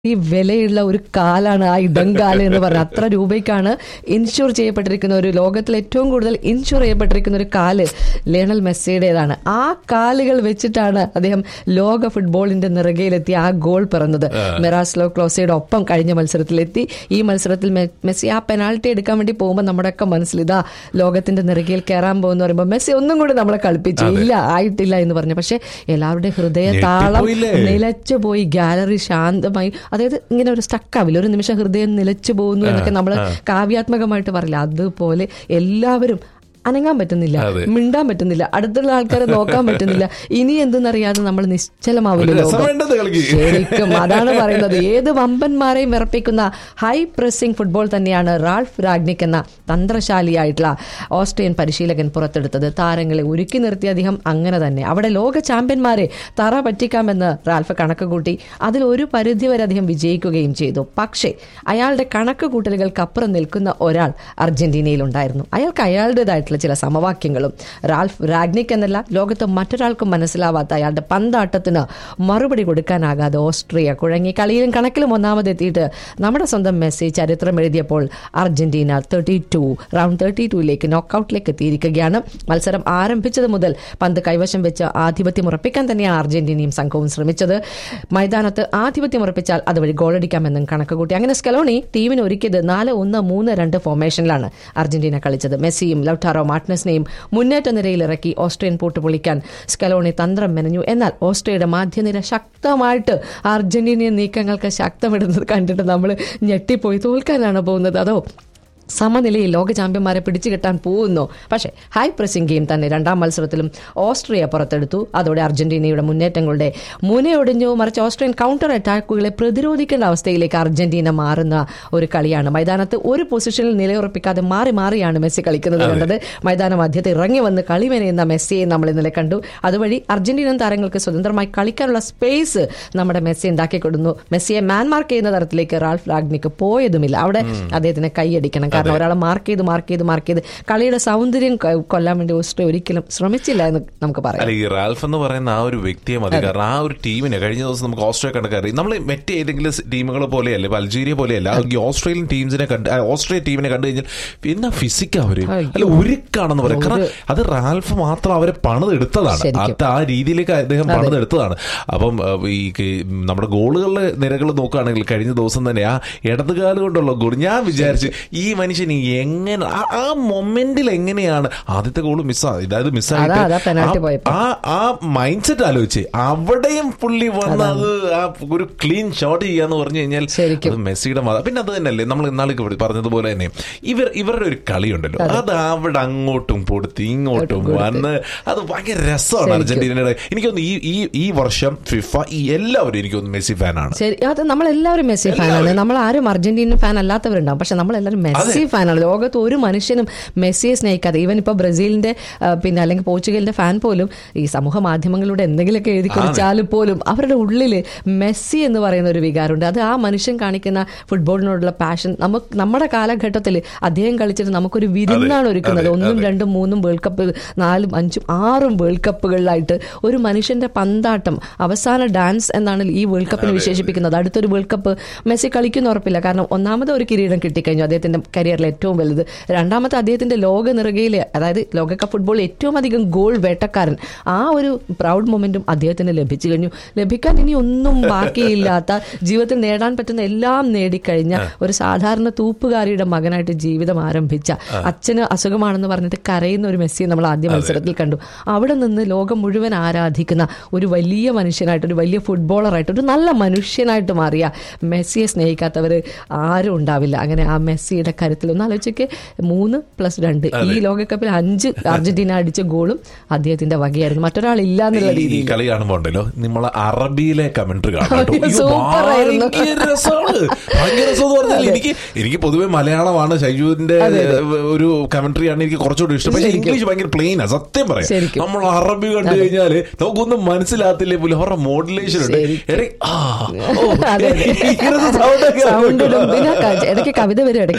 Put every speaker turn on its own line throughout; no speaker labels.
ഈ വിലയുള്ള ഒരു കാലാണ് ആ ഇടങ്കാല് എന്ന് പറഞ്ഞ അത്ര രൂപയ്ക്കാണ് ഇൻഷുർ ചെയ്യപ്പെട്ടിരിക്കുന്ന ഒരു ലോകത്തിൽ ഏറ്റവും കൂടുതൽ ഇൻഷുർ ചെയ്യപ്പെട്ടിരിക്കുന്ന ഒരു കാല് ലേണൽ മെസ്സിയുടേതാണ് ആ കാലുകൾ വെച്ചിട്ടാണ് അദ്ദേഹം ലോക ഫുട്ബോളിന്റെ നിറകയിലെത്തി ആ ഗോൾ പിറന്നത് മെറാസ്ലോ ക്ലോസയുടെ ഒപ്പം കഴിഞ്ഞ മത്സരത്തിലെത്തി ഈ മത്സരത്തിൽ മെ- മെസ്സി ആ പെനാൾട്ടി എടുക്കാൻ വേണ്ടി പോകുമ്പോൾ നമ്മുടെയൊക്കെ മനസ്സിൽ ഇതാ ലോകത്തിന്റെ നിറകയിൽ കയറാൻ പോകുന്ന പറയുമ്പോൾ മെസ്സി ഒന്നും കൂടി നമ്മളെ കളിപ്പിച്ചു ഇല്ല ആയിട്ടില്ല എന്ന് പറഞ്ഞു പക്ഷെ എല്ലാവരുടെയും ഹൃദയ താളം
ഞെട്ടിപ്പോയില്ലേ?
നിലച്ചു പോയി ഗാലറി ശാന്തമായി അതായത് ഇങ്ങനെ ഒരു സ്റ്റക്കാവില്ല ഒരു നിമിഷം ഹൃദയം നിലച്ചു പോകുന്നു എന്നൊക്കെ നമ്മൾ കാവ്യാത്മകമായിട്ട് പറയില്ല അതുപോലെ എല്ലാവരും അനങ്ങാൻ പറ്റുന്നില്ല
അതെ.
മിണ്ടാൻ പറ്റുന്നില്ല അടുത്തുള്ള ആൾക്കാരെ നോക്കാൻ പറ്റുന്നില്ല ഇനി എന്തെന്നറിയാതെ നമ്മൾ നിശ്ചലമാവില്ല
ഒരു രസം
ലോകം
വേണ്ടത് കളിക്ക്.
ശരിക്കും അതാണ് പറയുന്നത് ഏത് വമ്പന്മാരെയും വിറപ്പിക്കുന്ന ഹൈ പ്രസിംഗ് ഫുട്ബോൾ തന്നെയാണ് റാൾഫ് രാഗ്നിക് എന്ന തന്ത്രശാലിയായിട്ടുള്ള ഓസ്ട്രിയൻ പരിശീലകൻ പുറത്തെടുത്തത് താരങ്ങളെ ഒരുക്കി നിർത്തിയ അദ്ദേഹം അങ്ങനെ തന്നെ അവിടെ ലോക ചാമ്പ്യന്മാരെ തറ പറ്റിക്കാമെന്ന് റാൽഫ് കണക്ക് കൂട്ടി അതിൽ ഒരു പരിധിവരെ അദ്ദേഹം വിജയിക്കുകയും ചെയ്തു പക്ഷേ അയാളുടെ കണക്ക് കൂട്ടലുകൾക്കപ്പുറം നിൽക്കുന്ന ഒരാൾ അർജന്റീനയിലുണ്ടായിരുന്നു അയാൾക്ക് അയാളുടേതായിട്ടുള്ള ചില സമവാക്യങ്ങളും റാൽഫ് രാഗ്നിക് എന്നല്ല ലോകത്ത് മറ്റൊരാൾക്കും മനസ്സിലാവാത്ത അയാളുടെ പന്താട്ടത്തിന് മറുപടി കൊടുക്കാനാകാതെ ഓസ്ട്രിയ കുഴങ്ങി കളിയിലും കണക്കിലും ഒന്നാമതെത്തിയിട്ട് നമ്മുടെ സ്വന്തം മെസ്സി ചരിത്രം എഴുതിയപ്പോൾ Argentina thirty two round thirty ടൂയിലേക്ക് നോക്കൌട്ടിലേക്ക് എത്തിയിരിക്കുകയാണ് മത്സരം ആരംഭിച്ചത് മുതൽ പന്ത് കൈവശം വെച്ച് ആധിപത്യം ഉറപ്പിക്കാൻ തന്നെയാണ് അർജന്റീനയും സംഘവും ശ്രമിച്ചത് മൈതാനത്ത് ആധിപത്യം ഉറപ്പിച്ചാൽ അതുവഴി ഗോളടിക്കാമെന്നും കണക്ക് കൂട്ടി അങ്ങനെ സ്കലോണി ടീമിന് ഒരുക്കിയത് നാല് ഒന്ന് മൂന്ന് രണ്ട് ഫോർമേഷനിലാണ് അർജന്റീന കളിച്ചത് മെസ്സിയും ലൌട്ടാറോ മാർട്ടിനസിനെയും മുന്നേറ്റ നിരയിൽ ഇറക്കി ഓസ്ട്രിയൻ പൂട്ട് പൊളിക്കാൻ സ്കലോണി തന്ത്രം മെനഞ്ഞു എന്നാൽ ഓസ്ട്രിയയുടെ മാധ്യനിര ശക്തമായിട്ട് അർജന്റീനിയൻ നീക്കങ്ങൾക്ക് ശക്തമിടുന്നത് കണ്ടിട്ട് നമ്മൾ ഞെട്ടിപ്പോയി തോൽക്കാനാണ് പോകുന്നത് അതോ സമനിലയിൽ ലോക ചാമ്പ്യന്മാരെ പിടിച്ചു കെട്ടാൻ പോകുന്നു പക്ഷേ ഹൈ പ്രസിംഗ് ഗെയിം തന്നെ രണ്ടാം മത്സരത്തിലും ഓസ്ട്രിയ പുറത്തെടുത്തു അതോടെ അർജന്റീനയുടെ മുന്നേറ്റങ്ങളുടെ മുനയൊടിഞ്ഞു മറിച്ച് ഓസ്ട്രിയൻ കൗണ്ടർ അറ്റാക്കുകളെ പ്രതിരോധിക്കേണ്ട അവസ്ഥയിലേക്ക് അർജന്റീന മാറുന്ന ഒരു കളിയാണ് മൈതാനത്ത് ഒരു പൊസിഷനിൽ നിലയുറപ്പിക്കാതെ മാറി മാറിയാണ് മെസ്സി കളിക്കുന്നത് കണ്ടത് മൈതാന മധ്യത്ത് ഇറങ്ങി വന്ന് കളി മെനയുന്ന മെസ്സിയെ നമ്മൾ ഇന്നലെ കണ്ടു അതുവഴി അർജന്റീനൻ താരങ്ങൾക്ക് സ്വതന്ത്രമായി കളിക്കാനുള്ള സ്പേസ് നമ്മുടെ മെസ്സി ഉണ്ടാക്കി കൊടുക്കുന്നു മെസ്സിയെ മാൻ മാർക്ക് ചെയ്യുന്ന തരത്തിലേക്ക് റാൾഫ് റാഗ്നിക്ക് പോയതുമില്ല അവിടെ അദ്ദേഹത്തിന് കൈയടിക്കണം കാരണം ഒരാളെ മാർക്ക് ചെയ്ത് മാർക്ക് ചെയ്ത് മാർക്ക് ചെയ്ത് കളിയുടെ സൗന്ദര്യം കൊ- കൊല്ലാൻ വേണ്ടി ഓസ്ട്രേ ഒരിക്കലും ശ്രമിച്ചില്ല എന്ന് നമുക്ക് പറയാം
അല്ല ഈ റാൽഫ് എന്ന് പറയുന്ന ആ ഒരു വ്യക്തിയെ മതി കാരണം ആ ഒരു ടീമിനെ കഴിഞ്ഞ ദിവസം നമുക്ക് ഓസ്ട്രേലിയ കണ്ടൊക്കെ അറിയാം നമ്മൾ മറ്റേ ഏതെങ്കിലും ടീമുകൾ പോലെയല്ല ഇപ്പൊ അൾജീരിയ പോലെയല്ല ഈ ഓസ്ട്രേലിയൻ ടീംസിനെ കണ്ട് ആ, ഓസ്ട്രേലിയ ടീമിനെ കണ്ടു കഴിഞ്ഞാൽ എന്നാ ഫിസിക്കാ അവര്
അയ്യോ.
അല്ല ഒരുക്കാണെന്ന് പറയാം കാരണം അത് റാൽഫ് മാത്രം അവരെ പണിതെടുത്തതാണ്
ശരിക്കും.
അത് ആ രീതിയിലേക്ക് അദ്ദേഹം പണിതെടുത്തതാണ് അപ്പം ആ, ഈ ക- നമ്മുടെ ഗോളുകളുടെ നിരകൾ നോക്കുകയാണെങ്കിൽ കഴിഞ്ഞ ദിവസം തന്നെ ആ ഇടതുകാല് കൊണ്ടുള്ള ഗോൾ ഞാൻ വിചാരിച്ചു ഈ മനുഷ്യൻ എങ്ങനെ ആ- ആ മൊമെന്റിൽ എങ്ങനെയാണ് ആദ്യത്തെ ഗോൾ മിസ്സായി അതായത്
അതാ, അതാ penalty
മിസ്സായിട്ട്
പോയപ്പോ.
ആ ആ മൈൻഡ് സെറ്റ് ആലോചിച്ച് അവിടെയും പുള്ളി വന്ന് അത് ആ ഒരു ക്ലീൻ ഷോട്ട് ചെയ്യാന്ന് പറഞ്ഞു കഴിഞ്ഞാൽ
ശരിക്കും.
അത് മെസ്സിയുടെ മത പിന്നെ അത് തന്നെയല്ലേ നമ്മൾ ഇന്നാൾക്ക് ഇവിടെ പറഞ്ഞതുപോലെ തന്നെ ഇവർ ഇവരുടെ ഒരു കളിയുണ്ടല്ലോ അത് അവിടെ അങ്ങോട്ടും പൊടുത്തി ഇങ്ങോട്ടും വന്ന് അത് ഭയങ്കര രസമാണ്
ശരിക്കും.
അർജന്റീനയുടെ എനിക്കൊന്ന് ഈ ഈ ഈ വർഷം ഫിഫ ഈ എല്ലാവരും എനിക്കൊന്ന് മെസ്സി ഫാനാണ്
ശരി അത് നമ്മളെല്ലാവരും മെസ്സി ഫാനാണ് നമ്മൾ ആരും അർജന്റീനൻ ഫാൻ അല്ലാത്തവരുണ്ടാവും പക്ഷെ നമ്മളെല്ലാവരും മെസ്സി ഫാനാണ് ലോകത്ത് ഒരു മനുഷ്യനും മെസ്സിയെ സ്നേഹിക്കാതെ ഈവൻ ഇപ്പൊ ബ്രസീലിന്റെ ആ, പിന്നെ അല്ലെങ്കിൽ പോർച്ചുഗലിന്റെ ഫാൻ പോലും ഈ സമൂഹ മാധ്യമങ്ങളിലൂടെ എന്തെങ്കിലുമൊക്കെ എഴുതി കുറിച്ചാലും പോലും അവരുടെ ഉള്ളിൽ മെസ്സി എന്ന് പറയുന്ന ഒരു വികാരമുണ്ട് അത് ആ മനുഷ്യൻ കാണിക്കുന്ന ഫുട്ബോളിനോടുള്ള പാഷൻ നമുക്ക് നമ്മുടെ കാലഘട്ടത്തിൽ അദ്ദേഹം കളിച്ചിട്ട് നമുക്കൊരു വിരുന്നാണ് ഒരുക്കുന്നത്
അതെ,
ഒന്നും
അതെ.
രണ്ടും മൂന്നും വേൾഡ് കപ്പ് നാലും അഞ്ചും ആറും വേൾഡ് കപ്പുകളിലായിട്ട് ഒരു മനുഷ്യന്റെ പന്താട്ടം അവസാന ഡാൻസ് എന്നാണ് ഈ വേൾഡ് കപ്പിനെ വിശേഷിപ്പിക്കുന്നത് അടുത്തൊരു വേൾഡ് കപ്പ് മെസ്സി കളിക്കുന്ന ഉറപ്പില്ല കാരണം ഒന്നാമത് ഒരു കിരീടം കിട്ടിക്കഴിഞ്ഞു അദ്ദേഹത്തിന്റെ കരിയറിലെ ഏറ്റവും വലുത് രണ്ടാമത്തെ അദ്ദേഹത്തിന്റെ ലോക നിറകയിൽ അതായത് ലോകകപ്പ് ഫുട്ബോളിൽ ഏറ്റവും അധികം ഗോൾ വേട്ടക്കാരൻ ആ ഒരു പ്രൗഡ് മൊമെന്റും അദ്ദേഹത്തിന് ലഭിച്ചു കഴിഞ്ഞു ലഭിക്കാൻ ഇനി ഒന്നും ബാക്കിയില്ലാത്ത ജീവിതത്തിൽ നേടാൻ പറ്റുന്ന എല്ലാം നേടിക്കഴിഞ്ഞ ഒരു സാധാരണ തൂപ്പുകാരിയുടെ മകനായിട്ട് ജീവിതം ആരംഭിച്ച അച്ഛന് അസുഖമാണെന്ന് പറഞ്ഞിട്ട് കരയുന്ന ഒരു മെസ്സിയെ നമ്മൾ ആദ്യ മത്സരത്തിൽ കണ്ടു അവിടെ നിന്ന് ലോകം മുഴുവൻ ആരാധിക്കുന്ന ഒരു വലിയ മനുഷ്യനായിട്ട് ഒരു വലിയ ഫുട്ബോളറായിട്ട് ഒരു നല്ല മനുഷ്യനായിട്ട് മാറിയ മെസ്സിയെ സ്നേഹിക്കാത്തവർ ആരും ഉണ്ടാവില്ല അങ്ങനെ ആ മെസ്സിയുടെ കരുത്തിൽ ഒന്ന് ആലോചിക്ക് മൂന്ന് പ്ലസ് രണ്ട് ഈ ലോകകപ്പിൽ അഞ്ച് അർജന്റീന അടിച്ച ഗോളും അദ്ദേഹത്തിന്റെ വകയായിരുന്നു മറ്റൊരാൾ ഇല്ല എന്നുള്ള
ഈ- ഈ
രീതിയിൽ
കളി കാണുമ്പോ ഉണ്ടല്ലോ നമ്മളെ അറബിയിലെ കമന്ററി കാണാം കേട്ടോ.
അയ്യോ,
അയ്യോ,
സൂപ്പർ ആയിരുന്നു.
ഭയങ്കര രസമാണ് ഭയങ്കര രസം എന്ന് പറഞ്ഞാൽ എനിക്ക് എനിക്ക് പൊതുവെ മലയാളമാണ് ഷൈജുവിന്റെ ഒരു കമന്ററി ആണ് എനിക്ക് കുറച്ചുകൂടി ഇഷ്ടം പക്ഷേ
ശരിക്കും.
ഇംഗ്ലീഷ് ഭയങ്കര പ്ലെയിൻ ആണ് സത്യം പറയാം
ശരിക്കും.
നമ്മൾ അറബി കണ്ടു കഴിഞ്ഞാല് നമുക്കൊന്നും മനസ്സിലാത്തില്ലേ പോലും അവരുടെ മോഡുലേഷൻ ഉണ്ട്
ശരിക്കും.
എടേ, ആ, ഓ,
അതെ, അതെ.
ഇങ്ങനത്തെ sound ഒക്കെ
സൗണ്ട്
കേൾക്കും.
ഇടും പിന്നെ ക- ഇടയ്ക്ക് കവിത വരും ഇടയ്ക്ക് കഥ വരും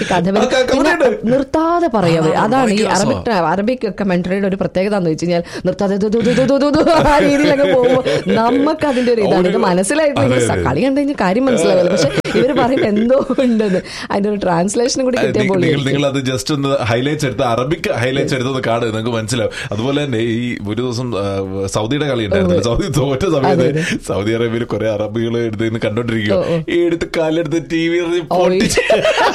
ക-
പിന്നെ
കമന്റ്
നിർത്താതെ പറയാം
ആ,
അതാണ് ഈ
ഭയങ്കര
അറബിക് അറബിക് കമന്ററിയുടെ ഒരു പ്രത്യേകത എന്ന് വെച്ച് കഴിഞ്ഞാൽ നിർത്താതെ ദു ദു ദു ദു ദു ദു ദു ആ രീതിയിലൊക്കെ പോകുമ്പോൾ നമുക്ക് അതിന്റെ ഒരു ഇതാണ് ഇത്
ഒരു-
മനസ്സിലായിട്ടില്ലെങ്കിൽ
അതെ, അതെ.
കളി കണ്ടു കഴിഞ്ഞാൽ കാര്യം മനസ്സിലാവില്ല പക്ഷെ ഇവര് പറയും എന്തോ ഉണ്ടെന്ന് അതിന്റെ ഒരു ട്രാൻസ്ലേഷനും കൂടി കിട്ടിയപ്പോൾ
നിങ്ങൾ നിങ്ങൾ അത് ജസ്റ്റ് ഒന്ന് ഹൈലൈറ്റ്സ് എടുത്ത് അറബിക് ഹൈലൈറ്റ്സ് എടുത്തത് കാണുക നിങ്ങൾക്ക് മനസ്സിലാവും അതുപോലെ തന്നെ ഈ ഒരു ദിവസം ആ, സൗദിയുടെ കളി ഉണ്ടായിരുന്നു സൗദി തോറ്റ സമയത്ത് സൗദി അറേബ്യയിൽ കുറെ അറബികൾ എടുത്ത് ഇന്ന് കണ്ടോണ്ടിരിക്കും ഈ എടുത്ത് കാലെടുത്ത് ടി വി പൊട്ടിച്ച്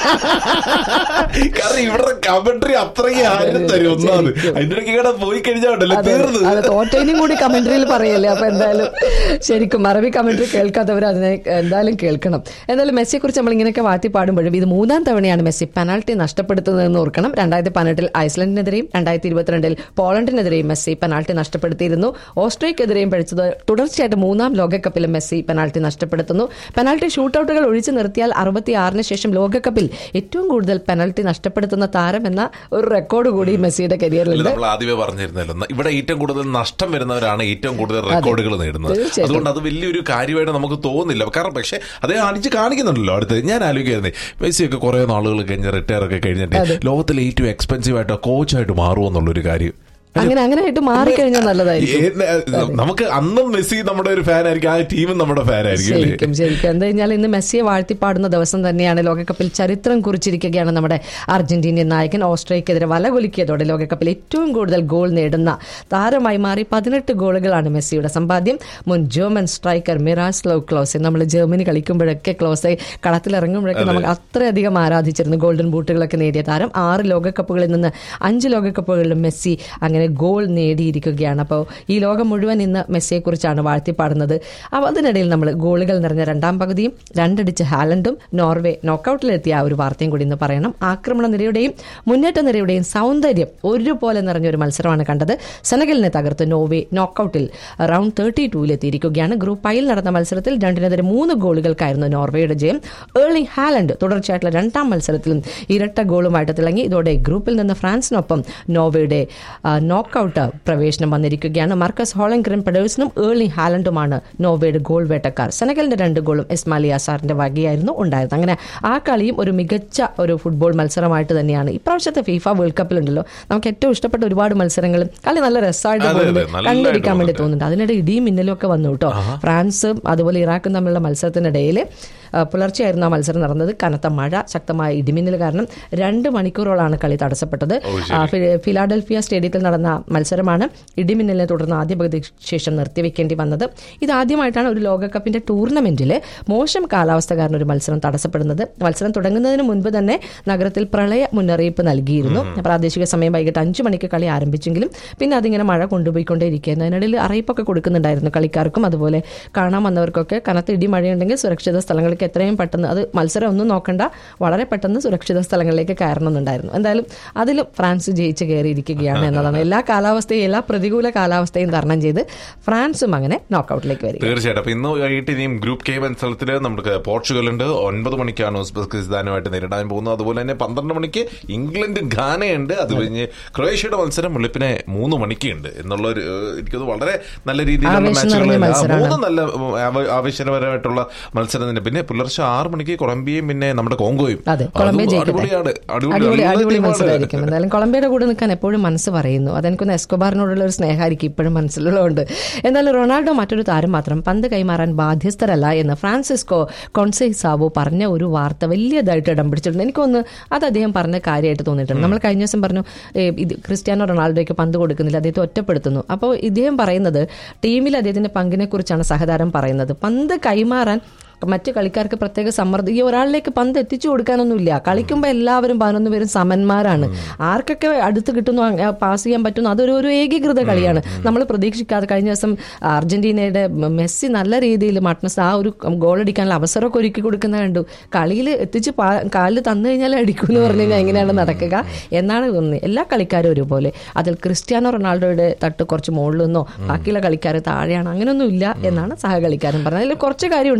കാരണം ഇവിടെ കമന്ററി അത്രയും ആരും തരും ഒന്നാമത് അതിന്റെ ഇടയ്ക്ക് ഇവിടെ പോയി കഴിഞ്ഞാൽ ഉണ്ടല്ലോ
അതെ,
തീർന്നത്
അത് തോറ്റേനും കൂടി കമന്ററിയിൽ പറയല്ലേ അപ്പൊ എന്തായാലും ശരിക്കും അറബി കമന്ററി കേൾക്കാത്തവർ അതിനെ എന്തായാലും കേൾക്കണം എന്തായാലും മെസ്സിയെ കുറിച്ച് നമ്മൾ ഇങ്ങനെയൊക്കെ വാത്തി പാടുമ്പോഴും ഇത് മൂന്നാം തവണയാണ് മെസ്സി പെനാൽറ്റി നഷ്ടപ്പെടുത്തുന്നതെന്ന് ഓർക്കണം രണ്ടായിരത്തി പതിനെട്ടിൽ ഐസ്ലൻഡിനെതിരെയും രണ്ടായിരത്തി ഇരുപത്തിരണ്ടിൽ പോളണ്ടിനെതിരെയും മെസ്സി പെനാൽറ്റി നഷ്ടപ്പെടുത്തിയിരുന്നു ഓസ്ട്രേലിയക്കെതിരെയും പഴിച്ചത് തുടർച്ചയായിട്ട് മൂന്നാം ലോകകപ്പിലും മെസ്സി പെനാൽറ്റി നഷ്ടപ്പെടുത്തുന്നു പെനാൽറ്റി ഷൂട്ടൌട്ടുകൾ ഒഴിച്ചു നിർത്തിയാൽ അറുപത്തിയാറിന് ശേഷം ലോകകപ്പിൽ ഏറ്റവും കൂടുതൽ പെനാൽറ്റി നഷ്ടപ്പെടുത്തുന്ന താരം എന്ന ഒരു റെക്കോർഡ് കൂടി മെസ്സിയുടെ
അല്ല,
കരിയറിലുണ്ട്
നമ്മൾ ആദ്യമേ പറഞ്ഞിരുന്നല്ലോ ന- ഇവിടെ ഏറ്റവും കൂടുതൽ നഷ്ടം വരുന്നവരാണ് ഏറ്റവും കൂടുതൽ റെക്കോർഡുകൾ നേടുന്നത്
തീർച്ചയായിട്ടും.
അതുകൊണ്ട് അത് വലിയൊരു കാര്യമായിട്ട് നമുക്ക് തോന്നുന്നില്ല കാരണം പക്ഷെ അതേ അടിച്ച് കാണിക്കുന്നുണ്ടല്ലോ അടുത്ത് ഞാൻ ആലോചിക്കായിരുന്നേ മെസ്സിയൊക്കെ കുറെ നാളുകൾ കഴിഞ്ഞ് റിട്ടയർ ഒക്കെ കഴിഞ്ഞിട്ട് ലോകത്തിലെ ഏറ്റവും എക്സ്പെൻസീവ് ആയിട്ട് കോച്ചായിട്ട് മാറുമോ എന്നുള്ളൊരു കാര്യം
അങ്ങനെ അങ്ങനെ ആയിട്ട് മാറിക്കഴിഞ്ഞാൽ നല്ലതായിരിക്കും
ഏ- നമുക്ക് അന്നും മെസ്സി നമ്മുടെ ഒരു ഫാൻ ആയിരിക്കും ആ ടീമും നമ്മുടെ ഫാൻ ആയിരിക്കും അല്ലേ
ശരിക്കും ശരിക്കും എന്താ കഴിഞ്ഞാൽ ഇന്ന് മെസ്സിയെ വാഴ്ത്തിപ്പാടുന്ന ദിവസം തന്നെയാണ് ലോകകപ്പിൽ ചരിത്രം കുറിച്ചിരിക്കുകയാണ് നമ്മുടെ അർജന്റീനിയൻ നായകൻ ഓസ്ട്രേലിയക്കെതിരെ വലകുലുക്കിയതോടെ ലോകകപ്പിൽ ഏറ്റവും കൂടുതൽ ഗോൾ നേടുന്ന താരമായി മാറി പതിനെട്ട് ഗോളുകളാണ് മെസ്സിയുടെ സമ്പാദ്യം മുൻ German striker Miroslav Klose നമ്മൾ ജർമ്മനി കളിക്കുമ്പോഴൊക്കെ ക്ലോസെ കളത്തിലിറങ്ങുമ്പോഴൊക്കെ നമുക്ക് അത്രയധികം ആരാധിച്ചിരുന്നു ഗോൾഡൻ ബൂട്ടുകളൊക്കെ നേടിയ താരം ആറ് ലോകകപ്പുകളിൽ നിന്ന് അഞ്ച് ലോകകപ്പുകളിലും മെസ്സി അങ്ങനെ ഗോൾ നേടിയിരിക്കുകയാണ് അപ്പോൾ ഈ ലോകം മുഴുവൻ ഇന്ന് മെസ്സിയെക്കുറിച്ചാണ് വാഴ്ത്തിപ്പാടുന്നത് അപ്പോൾ അതിനിടയിൽ നമ്മൾ ഗോളുകൾ നിറഞ്ഞ രണ്ടാം പകുതിയും രണ്ടടിച്ച് ഹാലൻഡും നോർവേ നോക്കൌട്ടിലെത്തിയ ആ ഒരു വാർത്തയും കൂടി ഇന്ന് പറയണം ആക്രമണ നിരയുടെയും മുന്നേറ്റ നിരയുടെയും സൗന്ദര്യം ഒരുപോലെ നിറഞ്ഞ ഒരു മത്സരമാണ് കണ്ടത് സെനഗലിനെ തകർത്ത് നോർവേ നോക്കൌട്ടിൽ റൗണ്ട് തേർട്ടി ടൂവിലെത്തിയിരിക്കുകയാണ് ഗ്രൂപ്പ് ഐയിൽ നടന്ന മത്സരത്തിൽ രണ്ടിനെതിരെ മൂന്ന് ഗോളുകൾക്കായിരുന്നു നോർവേയുടെ ജയം ഏർലി ഹാലൻഡ് തുടർച്ചയായിട്ടുള്ള രണ്ടാം മത്സരത്തിലും ഇരട്ട ഗോളുമായിട്ട് തിളങ്ങി ഇതോടെ ഗ്രൂപ്പിൽ നിന്ന് ഫ്രാൻസിനൊപ്പം നോർവേയുടെ ആ, നോക്കൌട്ട് പ്രവേശനം വന്നിരിക്കുകയാണ് മാർക്കസ് ഹോളൻഗ്രൻ പെഡേഴ്സിനും ഏർലി ഹാലൻഡുമാണ് നോർവേയുടെ ഗോൾ വേട്ടക്കാർ സെനഗലിന്റെ രണ്ട് ഗോളും ഇസ്മാലി അസാറിന്റെ വകയായിരുന്നു ഉണ്ടായിരുന്നത് അങ്ങനെ ആ കളിയും ഒരു മികച്ച ഒരു ഫുട്ബോൾ മത്സരമായിട്ട് തന്നെയാണ് ഇപ്രാവശ്യത്തെ ഫിഫ വേൾഡ് കപ്പിലുണ്ടല്ലോ നമുക്ക് ഏറ്റവും ഇഷ്ടപ്പെട്ട ഒരുപാട് മത്സരങ്ങളും കളി നല്ല രസമായിട്ട്
അതെ, അതെ,
പോകുന്നത്
നല്ലതായിട്ട്
കണ്ടിരിക്കാൻ വേണ്ടി
പോകുന്നുണ്ട്.
തോന്നുന്നുണ്ട് അതിനിടെ ഇടിയും മിന്നലും ഒക്കെ വന്നു കേട്ടോ ഫ്രാൻസും അതുപോലെ ഇറാഖും തമ്മിലുള്ള മത്സരത്തിനിടയിൽ ആ, പുലർച്ചെയായിരുന്നു ആ മത്സരം നടന്നത് കനത്ത മഴ ശക്തമായ ഇടിമിന്നൽ കാരണം രണ്ട് മണിക്കൂറോളാണ് കളി തടസ്സപ്പെട്ടത് ആ, ഫി- ഫിലാഡൽഫിയ സ്റ്റേഡിയത്തിൽ നടന്ന മത്സരമാണ് ഇടിമിന്നലിനെ തുടർന്ന് ആദ്യ പകുതിക്ക് ശേഷം നിർത്തിവെക്കേണ്ടി വന്നത് ഇതാദ്യമായിട്ടാണ് ഒരു ലോകകപ്പിന്റെ ടൂർണമെന്റിൽ മോശം കാലാവസ്ഥ കാരണം ഒരു മത്സരം തടസ്സപ്പെടുന്നത് മത്സരം തുടങ്ങുന്നതിന് മുൻപ് തന്നെ നഗരത്തിൽ പ്രളയ മുന്നറിയിപ്പ് നൽകിയിരുന്നു പ്രാദേശിക സമയം വൈകിട്ട് അഞ്ചു മണിക്ക് കളി ആരംഭിച്ചെങ്കിലും പിന്നെ അതിങ്ങനെ മഴ കൊണ്ടുപോയിക്കൊണ്ടേയിരിക്കുകയായിരുന്നു അതിനിടയിൽ അറിയിപ്പൊക്കെ കൊടുക്കുന്നുണ്ടായിരുന്നു കളിക്കാർക്കും അതുപോലെ കാണാൻ വന്നവർക്കൊക്കെ കനത്ത ഇടി മഴയുണ്ടെങ്കിൽ സുരക്ഷിത സ്ഥലങ്ങളിലേക്ക് എത്രയും പെട്ടെന്ന് അത് മത്സരം ഒന്നും നോക്കണ്ട വളരെ പെട്ടെന്ന് സുരക്ഷിത സ്ഥലങ്ങളിലേക്ക് കയറണമെന്നുണ്ടായിരുന്നു എന്തായാലും അതിലും ഫ്രാൻസ് ജയിച്ച് കയറിയിരിക്കുകയാണ് എന്നതാണ് എല്ലാ കാലാവസ്ഥയും എല്ലാ പ്രതികൂല കാലാവസ്ഥയും തരണം ചെയ്ത് ഫ്രാൻസും അങ്ങനെ നോക്കൌട്ടിലേക്ക് വരിക
തീർച്ചയായിട്ടും അപ്പൊ ഇന്ന് വൈകിട്ട് ഇനിയും ഗ്രൂപ്പ് കെ മത്സരത്തിൽ നമുക്ക് പോർച്ചുഗൽ ഉണ്ട് ഒൻപത് മണിക്കാണ് ഉസ്ബെക്കിസ്ഥാനുമായിട്ട് നേരിടാൻ പോകുന്നത് അതുപോലെ തന്നെ പന്ത്രണ്ട് മണിക്ക് ഇംഗ്ലണ്ട് ഘാനയുണ്ട് അത് കഴിഞ്ഞ് ക്രൊയേഷ്യയുടെ മത്സരം വെളുപ്പിനെ മൂന്ന് മണിക്ക് ഉണ്ട് എന്നുള്ള ഒരു ഏഹ്, എനിക്കത് വളരെ നല്ല രീതിയിലുള്ള
ആവേശം നിറഞ്ഞ
മാച്ചുകൾ
മത്സരമാണ്.
മൂന്ന് നല്ല ഉം, ആവ- ആവേശകരമായിട്ടുള്ള മത്സരം തന്നെ പിന്നെ പുലർച്ചെ ആറ് മണിക്ക് കൊളംബിയയും പിന്നെ നമ്മുടെ കോങ്കോയും
അതെ
അതും
കൊളംബിയ ജയിക്കട്ടെ
അടിപൊളിയാണ്
അടിപൊളി
നല്ല
അടിപൊളി
ടീമാണ്.
മത്സരമായിരിക്കും എന്തായാലും കൊളംബിയയുടെ കൂടെ നിൽക്കാൻ എപ്പോഴും മനസ്സ് പറയുന്നു അതെനിക്കൊന്ന് എസ്കോബാറിനോടുള്ള ഒരു സ്നേഹമായിരിക്കും ഇപ്പോഴും മനസ്സിലുള്ളതുകൊണ്ട് എന്തായാലും റൊണാൾഡോ മറ്റൊരു താരം മാത്രം പന്ത് കൈമാറാൻ ബാധ്യസ്ഥരല്ല എന്ന് ഫ്രാൻസിസ്കോ കൊൺസൈസാവോ പറഞ്ഞ ഒരു വാർത്ത വലിയതായിട്ട് ഇടം പിടിച്ചിട്ടുണ്ട് എനിക്കൊന്ന് അത് അദ്ദേഹം പറഞ്ഞ കാര്യമായിട്ട് തോന്നിയിട്ടുണ്ട് നമ്മൾ കഴിഞ്ഞ ദിവസം പറഞ്ഞു ഏ, ഇത് ക്രിസ്ത്യാനോ റൊണാൾഡോയ്ക്ക് പന്ത് കൊടുക്കുന്നില്ല അദ്ദേഹത്തെ ഒറ്റപ്പെടുത്തുന്നു അപ്പോൾ ഇദ്ദേഹം പറയുന്നത് ടീമിൽ അദ്ദേഹത്തിന്റെ പങ്കിനെ കുറിച്ചാണ് സഹതാരം പറയുന്നത് പന്ത് കൈമാറാൻ മറ്റു കളിക്കാർക്ക് പ്രത്യേക സമ്മർദ്ദം ഈ ഒരാളിലേക്ക് പന്ത് എത്തിച്ചു കൊടുക്കാനൊന്നുമില്ല കളിക്കുമ്പോൾ എല്ലാവരും പതിനൊന്ന് പേരും സമന്മാരാണ് ആർക്കൊക്കെ അടുത്ത് കിട്ടുന്നു അ- പാസ് ചെയ്യാൻ പറ്റുന്നു അതൊരു ഒരു ഏകീകൃത കളിയാണ് നമ്മൾ പ്രതീക്ഷിക്കാതെ കഴിഞ്ഞ ദിവസം അർജന്റീനയുടെ മെസ്സി നല്ല രീതിയിൽ മട്നസ് ആ ഒരു ഗോൾ അടിക്കാനുള്ള അവസരമൊക്കെ ഒരുക്കി കൊടുക്കുന്ന കണ്ടു കളിയിൽ എത്തിച്ച് പാ- കാലിൽ തന്നു കഴിഞ്ഞാൽ അടിക്കും എന്ന് പറഞ്ഞു കഴിഞ്ഞാൽ എങ്ങനെയാണ് നടക്കുക എന്നാണ് തോന്നുന്നത് എല്ലാ കളിക്കാരും ഒരുപോലെ അതിൽ ക്രിസ്ത്യാനോ റൊണാൾഡോയുടെ തട്ട് കുറച്ച് മുകളിൽ നിന്നോ ബാക്കിയുള്ള കളിക്കാർ താഴെയാണ് അങ്ങനെയൊന്നും ഇല്ല എന്നാണ് സഹകളിക്കാരൻ പറഞ്ഞത് അതിൽ കുറച്ച് കാര്യമുണ്ട് പക്ഷേ എങ്കിലും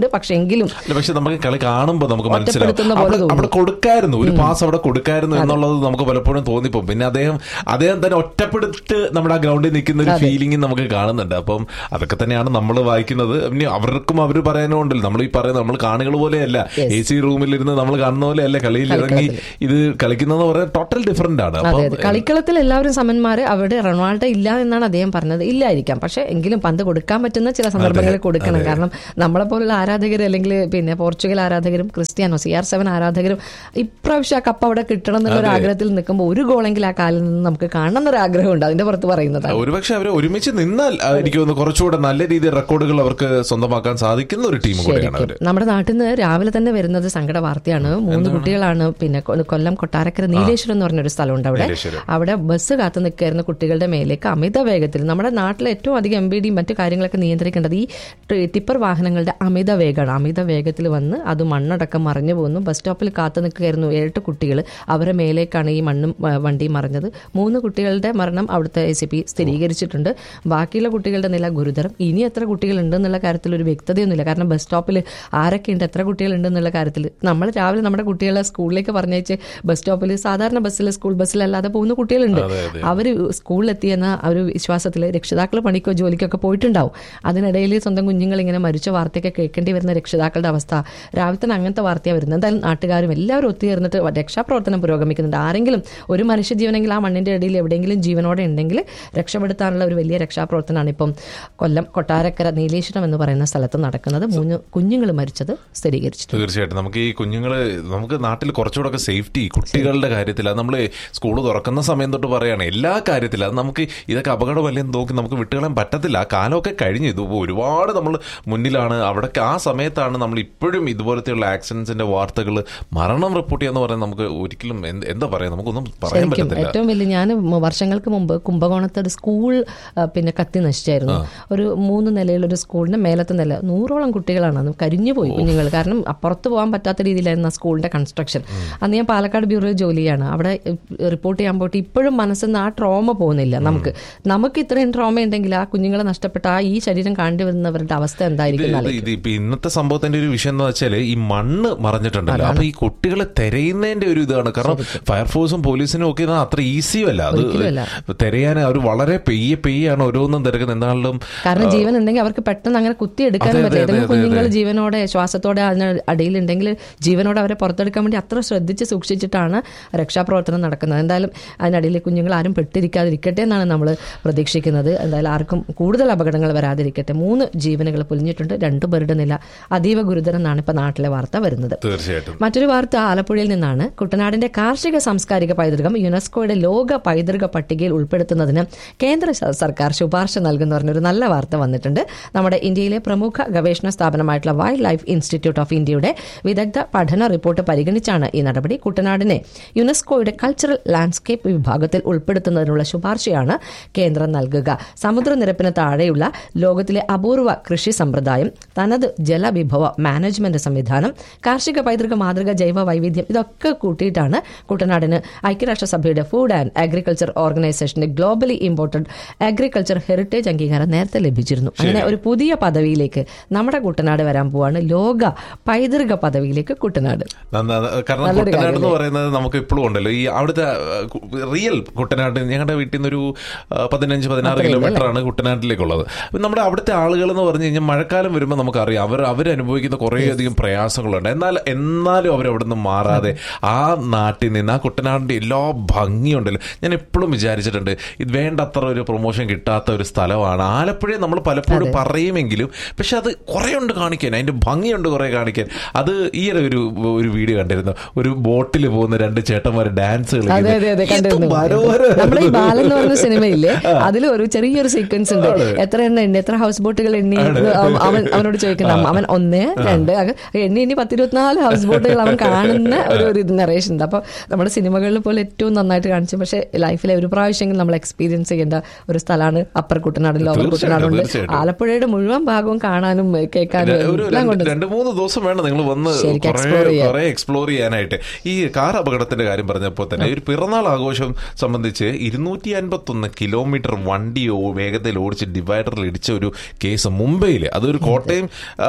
എങ്കിലും
അല്ല പക്ഷെ നമുക്ക് കളി കാണുമ്പോൾ നമുക്ക് മനസ്സിലാവും
ഒറ്റപ്പെടുത്തുന്ന പോലെ
അവിടെ-
തോന്നും.
അവിടെ കൊടുക്കായിരുന്നു ഒരു പാസ് അവിടെ കൊടുക്കായിരുന്നു എന്നുള്ളത് നമുക്ക് പലപ്പോഴും തോന്നിപ്പോ പിന്നെ അദ്ദേഹം അദ്ദേഹം തന്നെ ഒറ്റപ്പെടുത്ത് നമ്മുടെ ആ ഗ്രൗണ്ടിൽ നിൽക്കുന്ന ഒരു ഫീലിംഗ് നമുക്ക് കാണുന്നുണ്ട് അപ്പം അതൊക്കെ തന്നെയാണ് നമ്മൾ വായിക്കുന്നത് ഇനി അവർക്കും അവർ പറയാനും ഉണ്ടല്ലോ നമ്മൾ ഈ പറയുന്നത് നമ്മൾ കാണികൾ പോലെയല്ല എ സി റൂമിലിരുന്ന് നമ്മൾ കാണുന്ന പോലെയല്ല കളിയിൽ ഇറങ്ങി ഇത് കളിക്കുന്നതെന്ന് പറയാൻ ടോട്ടൽ ഡിഫറെന്റ് ആണ്
അതെ
അപ്പം
അതെ കളിക്കളത്തിൽ എല്ലാവരും സമന്മാര് അവിടെ റൊണാൾഡോ ഇല്ല എന്നാണ് അദ്ദേഹം പറഞ്ഞത് ഇല്ലായിരിക്കാം പക്ഷെ എങ്കിലും പന്ത് കൊടുക്കാൻ പറ്റുന്ന ചില സന്ദർഭങ്ങളിൽ കൊടുക്കണം കാരണം നമ്മളെ പോലുള്ള ആരാധകർ അല്ലെങ്കിൽ പിന്നെ പോർച്ചുഗൽ ആരാധകരും ക്രിസ്ത്യാനോ സി ആർ സെവൻ ആരാധകരും ഇപ്രാവശ്യം ആ കപ്പ് അവിടെ കിട്ടണം എന്നുള്ള ഒരു ആഗ്രഹത്തിൽ നിൽക്കുമ്പോൾ ഒരു ഗോളെങ്കിൽ ആ കാലിൽ നിന്ന് നമുക്ക് കാണണം എന്നൊരു ആഗ്രഹമുണ്ട് അതിന്റെ പുറത്ത് പറയുന്നതാണ്
ഒരുപക്ഷെ അവർ ഒരുമിച്ച് നിന്നാൽ ആ, എനിക്ക് തോന്നുന്നു കുറച്ചുകൂടെ നല്ല രീതിയിൽ റെക്കോർഡുകൾ അവർക്ക് സ്വന്തമാക്കാൻ സാധിക്കുന്ന ഒരു ടീം കൂടെയാണ് അവര്
നമ്മുടെ നാട്ടിൽ നിന്ന് രാവിലെ തന്നെ വരുന്നത് സങ്കട വാർത്തയാണ് മൂന്ന് കുട്ടികളാണ് പിന്നെ കൊ- കൊല്ലം കൊട്ടാരക്കര നീലേശ്വരം എന്ന് പറഞ്ഞൊരു സ്ഥലമുണ്ട് അവിടെ
നീലേശ്വരം.
അവിടെ ബസ് കാത്തു നിൽക്കായിരുന്ന കുട്ടികളുടെ മേലേക്ക് അമിത വേഗത്തിൽ നമ്മുടെ നാട്ടിലെ ഏറ്റവും അധികം എം ബി ഡിയും മറ്റു കാര്യങ്ങളൊക്കെ നിയന്ത്രിക്കേണ്ടത് ഈ ടി- ടിപ്പർ വാഹനങ്ങളുടെ അമിത വേഗമാണ് അമിത വേഗത്തിൽ വന്ന് അത് മണ്ണടക്കം മറിഞ്ഞു പോകുന്നു ബസ് സ്റ്റോപ്പിൽ കാത്തു നിൽക്കുകയായിരുന്നു ഏഴെട്ട് കുട്ടികൾ അവരെ മേലേക്കാണ് ഈ മണ്ണും ആ, വണ്ടിയും മറിഞ്ഞത് മൂന്ന് കുട്ടികളുടെ മരണം അവിടുത്തെ എ സി പി സ്ഥിരീകരിച്ചിട്ടുണ്ട് ബാക്കിയുള്ള കുട്ടികളുടെ നില ഗുരുതരം ഇനി എത്ര കുട്ടികളുണ്ട് എന്നുള്ള കാര്യത്തിൽ ഒരു വ്യക്തതയൊന്നുമില്ല കാരണം ബസ് സ്റ്റോപ്പിൽ ആരൊക്കെയുണ്ട് എത്ര കുട്ടികളുണ്ട് എന്നുള്ള കാര്യത്തിൽ നമ്മൾ രാവിലെ നമ്മുടെ കുട്ടികളെ സ്കൂളിലേക്ക് പറഞ്ഞയച്ച് ബസ് സ്റ്റോപ്പിൽ സാധാരണ ബസ്സിൽ സ്കൂൾ ബസ്സിലല്ലാതെ പോകുന്ന കുട്ടികളുണ്ട് അവർ സ്കൂളിലെത്തിയെന്ന ആ ഒരു വിശ്വാസത്തിൽ രക്ഷിതാക്കൾ പണിക്കോ ജോലിക്കൊക്കെ പോയിട്ടുണ്ടാവും അതിനിടയിൽ സ്വന്തം കുഞ്ഞുങ്ങൾ ഇങ്ങനെ മരിച്ച വാർത്തയൊക്കെ കേൾക്കേണ്ടി വരുന്ന രക്ഷിതാക്കളുടെ അവസ്ഥ രാവിലെ തന്നെ അങ്ങനത്തെ വാർത്തയാണ് വരുന്നത് എന്തായാലും നാട്ടുകാരും എല്ലാവരും ഒത്തുചേർന്നിട്ട് രക്ഷാപ്രവർത്തനം പുരോഗമിക്കുന്നുണ്ട് ആരെങ്കിലും ഒരു മനുഷ്യജീവനെങ്കിൽ ആ മണ്ണിന്റെ ഇടയിൽ എവിടെയെങ്കിലും ജീവനോടെ ഉണ്ടെങ്കിൽ രക്ഷപ്പെടുത്താനുള്ള ഒരു വലിയ രക്ഷാപ്രവർത്തനമാണ് ഇപ്പം കൊല്ലം കൊട്ടാരക്കര നീലേശ്വരം എന്ന് പറയുന്ന സ്ഥലത്ത് നടക്കുന്നത് മൂന്ന് കുഞ്ഞുങ്ങൾ മരിച്ചത് സ്ഥിരീകരിച്ചു
തീർച്ചയായിട്ടും നമുക്ക് ഈ കുഞ്ഞുങ്ങള് നമുക്ക് നാട്ടിൽ കുറച്ചുകൂടെ ഒക്കെ സേഫ്റ്റി കുട്ടികളുടെ കാര്യത്തിൽ അത് നമ്മൾ സ്കൂൾ തുറക്കുന്ന സമയം തൊട്ട് പറയാണ് എല്ലാ കാര്യത്തിലും അത് നമുക്ക് ഇതൊക്കെ അപകടമല്ലെന്ന് നോക്കി നമുക്ക് വിട്ടുകളയാൻ പറ്റത്തില്ല ആ കാലമൊക്കെ കഴിഞ്ഞു ഇത് ഒരുപാട് നമ്മൾ മുന്നിലാണ് അവിടെ ആ സമയത്താണ് നമ്മൾ ഇപ്പോഴും ഇതുപോലത്തെയുള്ള ആക്സിഡൻസിന്റെ വാർത്തകൾ മരണം റിപ്പോർട്ട് ചെയ്യാന്ന് പറയുന്നത് നമുക്ക് ഒരിക്കലും എന്ത് എന്താ പറയാ നമുക്കൊന്നും പറയാൻ
ശരിക്കും
പറ്റത്തില്ല
ഏറ്റവും വലിയ ഞാൻ വർഷങ്ങൾക്ക് മുമ്പ് കുംഭകോണത്തെ ഒരു സ്കൂൾ ആ, പിന്നെ കത്തി നശിച്ചായിരുന്നു ഒരു മൂന്ന് നിലയുള്ള ഒരു സ്കൂളിന്റെ മേലത്തെ നില നൂറോളം കുട്ടികളാണ് അന്ന് കരിഞ്ഞു പോയി കുഞ്ഞുങ്ങൾ കാരണം അപ്പുറത്ത് പോകാൻ പറ്റാത്ത രീതിയിലായിരുന്നു ആ സ്കൂളിന്റെ കൺസ്ട്രക്ഷൻ അന്ന് ഞാൻ പാലക്കാട് ബ്യൂറോയിൽ ജോലിയാണ് അവിടെ റിപ്പോർട്ട് ചെയ്യാൻ പോയിട്ട് ഇപ്പോഴും മനസ്സിൽ നിന്ന് ആ ട്രോമ പോകുന്നില്ല നമുക്ക് നമുക്ക് ഇത്രയും ട്രോമ ഉണ്ടെങ്കിൽ ആ കുഞ്ഞുങ്ങളെ നഷ്ടപ്പെട്ട ആ ഈ ശരീരം കാണ്ടി വരുന്നവരുടെ അവസ്ഥ എന്തായിരിക്കും
ഇത് ഇത് ഇപ്പൊ ഇന്നത്തെ സംഭവത്തിന്റെ ഒരു വിഷയം എന്ന് വെച്ചാല് ഈ മണ്ണ് മറിഞ്ഞിട്ടുണ്ടല്ലോ അപ്പൊ ഈ കുട്ടികളെ തെരയുന്നതിന്റെ ഒരു ഇതാണ് കാരണം ഫയർഫോഴ്സും പോലീസിനും ഒക്കെ ഇത് അത്ര ഈസിയും അല്ല അത്
ഒരിക്കലുമല്ല.
തെരയാൻ അവർ വളരെ പെയ്യെ പെയ്യാണ് ഓരോന്നും തിരക്കുന്നത് എന്താണെങ്കിലും
കാരണം ജീവൻ ഉണ്ടെങ്കിൽ അവർക്ക് പെട്ടെന്ന് അങ്ങനെ കുത്തി എടുക്കാനും
അതെ,
പറ്റില്ല
അതെ,
ഏതെങ്കിലും
അതെ,
കുഞ്ഞുങ്ങൾ ജീവനോടെ ശ്വാസത്തോടെ അതിന് അടിയിലുണ്ടെങ്കിൽ ജീവനോടെ അവരെ പുറത്തെടുക്കാൻ വേണ്ടി അത്ര ശ്രദ്ധിച്ച് സൂക്ഷിച്ചിട്ടാണ് രക്ഷാപ്രവർത്തനം നടക്കുന്നത് എന്തായാലും അതിനടിയിൽ കുഞ്ഞുങ്ങൾ ആരും പെട്ടിരിക്കാതിരിക്കട്ടെ എന്നാണ് നമ്മൾ പ്രതീക്ഷിക്കുന്നത് എന്തായാലും ആർക്കും കൂടുതൽ അപകടങ്ങൾ വരാതിരിക്കട്ടെ മൂന്ന് ജീവനുകൾ പൊലിഞ്ഞിട്ടുണ്ട് രണ്ടുപേരുടെ നില അതീവ ഗുരുതരം എന്നാണ് ഇപ്പൊ നാട്ടിലെ വാർത്ത വരുന്നത്
തീർച്ചയായിട്ടും
മറ്റൊരു വാർത്ത ആലപ്പുഴയിൽ നിന്നാണ് കുട്ടനാടിന്റെ കാർഷിക സാംസ്കാരിക പൈതൃകം യുനെസ്കോയുടെ ലോക പൈതൃക പട്ടികയിൽ ഉൾപ്പെടുത്തുന്നതിന് കേന്ദ്ര സ- സർക്കാർ ശുപാർശ നൽകുന്ന പറഞ്ഞൊരു നല്ല വാർത്ത വന്നിട്ടുണ്ട് നമ്മുടെ ഇന്ത്യയിലെ പ്രമുഖ ഗവേഷണ സ്ഥാപനമായിട്ടുള്ള വൈൽഡ് ലൈഫ് ഇൻസ്റ്റിറ്റ്യൂട്ട് ഓഫ് ഇന്ത്യയുടെ വിദഗ്ധ പഠന റിപ്പോർട്ട് പരിഗണിച്ചാണ് ഈ നടപടി കുട്ടനാടിനെ യുനെസ്കോയുടെ കൾച്ചറൽ ലാൻഡ്സ്കേപ്പ് വിഭാഗത്തിൽ ഉൾപ്പെടുത്തുന്നതിനുള്ള ശുപാർശയാണ് കേന്ദ്രം നൽകുക സമുദ്രനിരപ്പിന് താഴെയുള്ള ലോകത്തിലെ അപൂർവ കൃഷി സമ്പ്രദായം തനത് ജലവിഭവ മാനേജ്മെന്റ് സംവിധാനം കാർഷിക പൈതൃക മാതൃക ജൈവ വൈവിധ്യം ഇതൊക്കെ കൂട്ടിയിട്ടാണ് കുട്ടനാടിന് ഐക്യരാഷ്ട്രസഭയുടെ ഫുഡ് ആൻഡ് അഗ്രികൾച്ചർ ഓർഗനൈസേഷന്റെ ഗ്ലോബലി ഇമ്പോർട്ടന്റ് അഗ്രികൾച്ചർ ഹെറിറ്റേജ് അംഗീകാരം നേരത്തെ ലഭിച്ചിരുന്നു അങ്ങനെ ഒരു പുതിയ പദവിയിലേക്ക് നമ്മുടെ കുട്ടനാട് വരാൻ പോവാണ് ലോക പൈതൃക പദവിയിലേക്ക് കുട്ടനാട്
നന്നാ- കാരണം
നല്ലൊരു
കുട്ടനാട് എന്ന്
കാര്യമല്ലേ?
പറയുന്നത് നമുക്ക് ഇപ്പോഴും ഉണ്ടല്ലോ ഈ അവിടുത്തെ റിയൽ കുട്ടനാട് ഞങ്ങളുടെ വീട്ടിൽ നിന്നൊരു ആ, പതിനഞ്ച് പതിനാറ്
അത്രയും
കിലോമീറ്റർ ആണ് കുട്ടനാട്ടിലേക്കുള്ളത് അപ്പൊ നമ്മുടെ അവിടുത്തെ ആളുകൾ എന്ന് പറഞ്ഞു കഴിഞ്ഞാൽ മഴക്കാലം വരുമ്പോൾ നമുക്കറിയാം അവർ അവരനുഭവിക്കുന്ന കുറേയധികം പ്രയാസങ്ങളുണ്ട് എന്നാൽ എന്നാലും അവർ അവിടെ നിന്ന് മാറാതെ ആ നാട്ടിൽ നിന്ന് ആ കുട്ടനാടിന്റെ എല്ലാ ഭംഗിയുണ്ടല്ലോ ഞാൻ എപ്പോഴും വിചാരിച്ചിട്ടുണ്ട് ഇത് വേണ്ടത്ര ഒരു പ്രൊമോഷൻ കിട്ടാത്ത ഒരു സ്ഥലമാണ് ആലപ്പുഴയെ നമ്മൾ പലപ്പോഴും പറയുമെങ്കിലും പക്ഷെ അത് കുറേ ഉണ്ട് കാണിക്കാൻ അതിന്റെ ഭംഗിയുണ്ട് കുറെ കാണിക്കാൻ അത് ഈയിടെ ഒരു ഒരു വീഡിയോ കണ്ടിരുന്നു ഒരു ബോട്ടിൽ പോകുന്ന രണ്ട് ചേട്ടന്മാർ ഡാൻസ്
അതെ അതെ അതെ കണ്ടിരുന്നു നമ്മുടെ ഈ ബാലൻ എന്ന് പറഞ്ഞ സിനിമയില്ലേ അതിൽ ഒരു ചെറിയൊരു സീക്വൻസ് ഉണ്ട് എത്ര എണ്ണ എണ്ണി എത്ര ഹൗസ് ബോട്ടുകൾ എണ്ണി എന്ന് അവൻ- അവൻ അവനോട് ചോദിക്കുന്ന അമ്മ, അവൻ ഒന്ന് രണ്ട് അത് എണ്ണി എണ്ണി പത്തിരുപത്തിനാല് ഹൗസ് ബോട്ടുകൾ അവൻ കാണുന്ന ഒരു ഒരു നറേഷൻ ഉണ്ട് അപ്പൊ നമ്മുടെ സിനിമകളിൽ പോലെ ഏറ്റവും നന്നായിട്ട് കാണിച്ചു പക്ഷെ ലൈഫിലെ ഒരു പ്രാവശ്യമെങ്കിലും നമ്മൾ എക്സ്പീരിയൻസ് ചെയ്യേണ്ട ഒരു സ്ഥലമാണ് അപ്പർ കുട്ടനാടും ലോവർ
തീർച്ചയായിട്ടും,
കുട്ടനാടുണ്ട്
തീർച്ചയായിട്ടും.
ആലപ്പുഴയുടെ മുഴുവൻ ഭാഗവും കാണാനും കേൾക്കാനും
ഒരു
എല്ലാം
രണ്ട്
കൊണ്ട്
രണ്ട് മൂന്ന് ദിവസം വേണം നിങ്ങൾ വന്ന്
ശരിക്കും
കുറെ
explore ചെയ്യാൻ.
കുറെ എക്സ്പ്ലോർ ചെയ്യാനായിട്ട് ഈ കാർ അപകടത്തിന്റെ കാര്യം പറഞ്ഞപ്പോൾ തന്നെ ഒരു പിറന്നാൾ ആഘോഷം സംബന്ധിച്ച് ഇരുന്നൂറ്റി അൻപത്തി ഒന്ന് കിലോമീറ്റർ വണ്ടി ഓ- വേഗത്തിൽ ഓടിച്ച് ഡിവൈഡറിൽ ഇടിച്ച ഒരു കേസ് മുംബൈയിൽ അതൊരു കോട്ടയം ആ,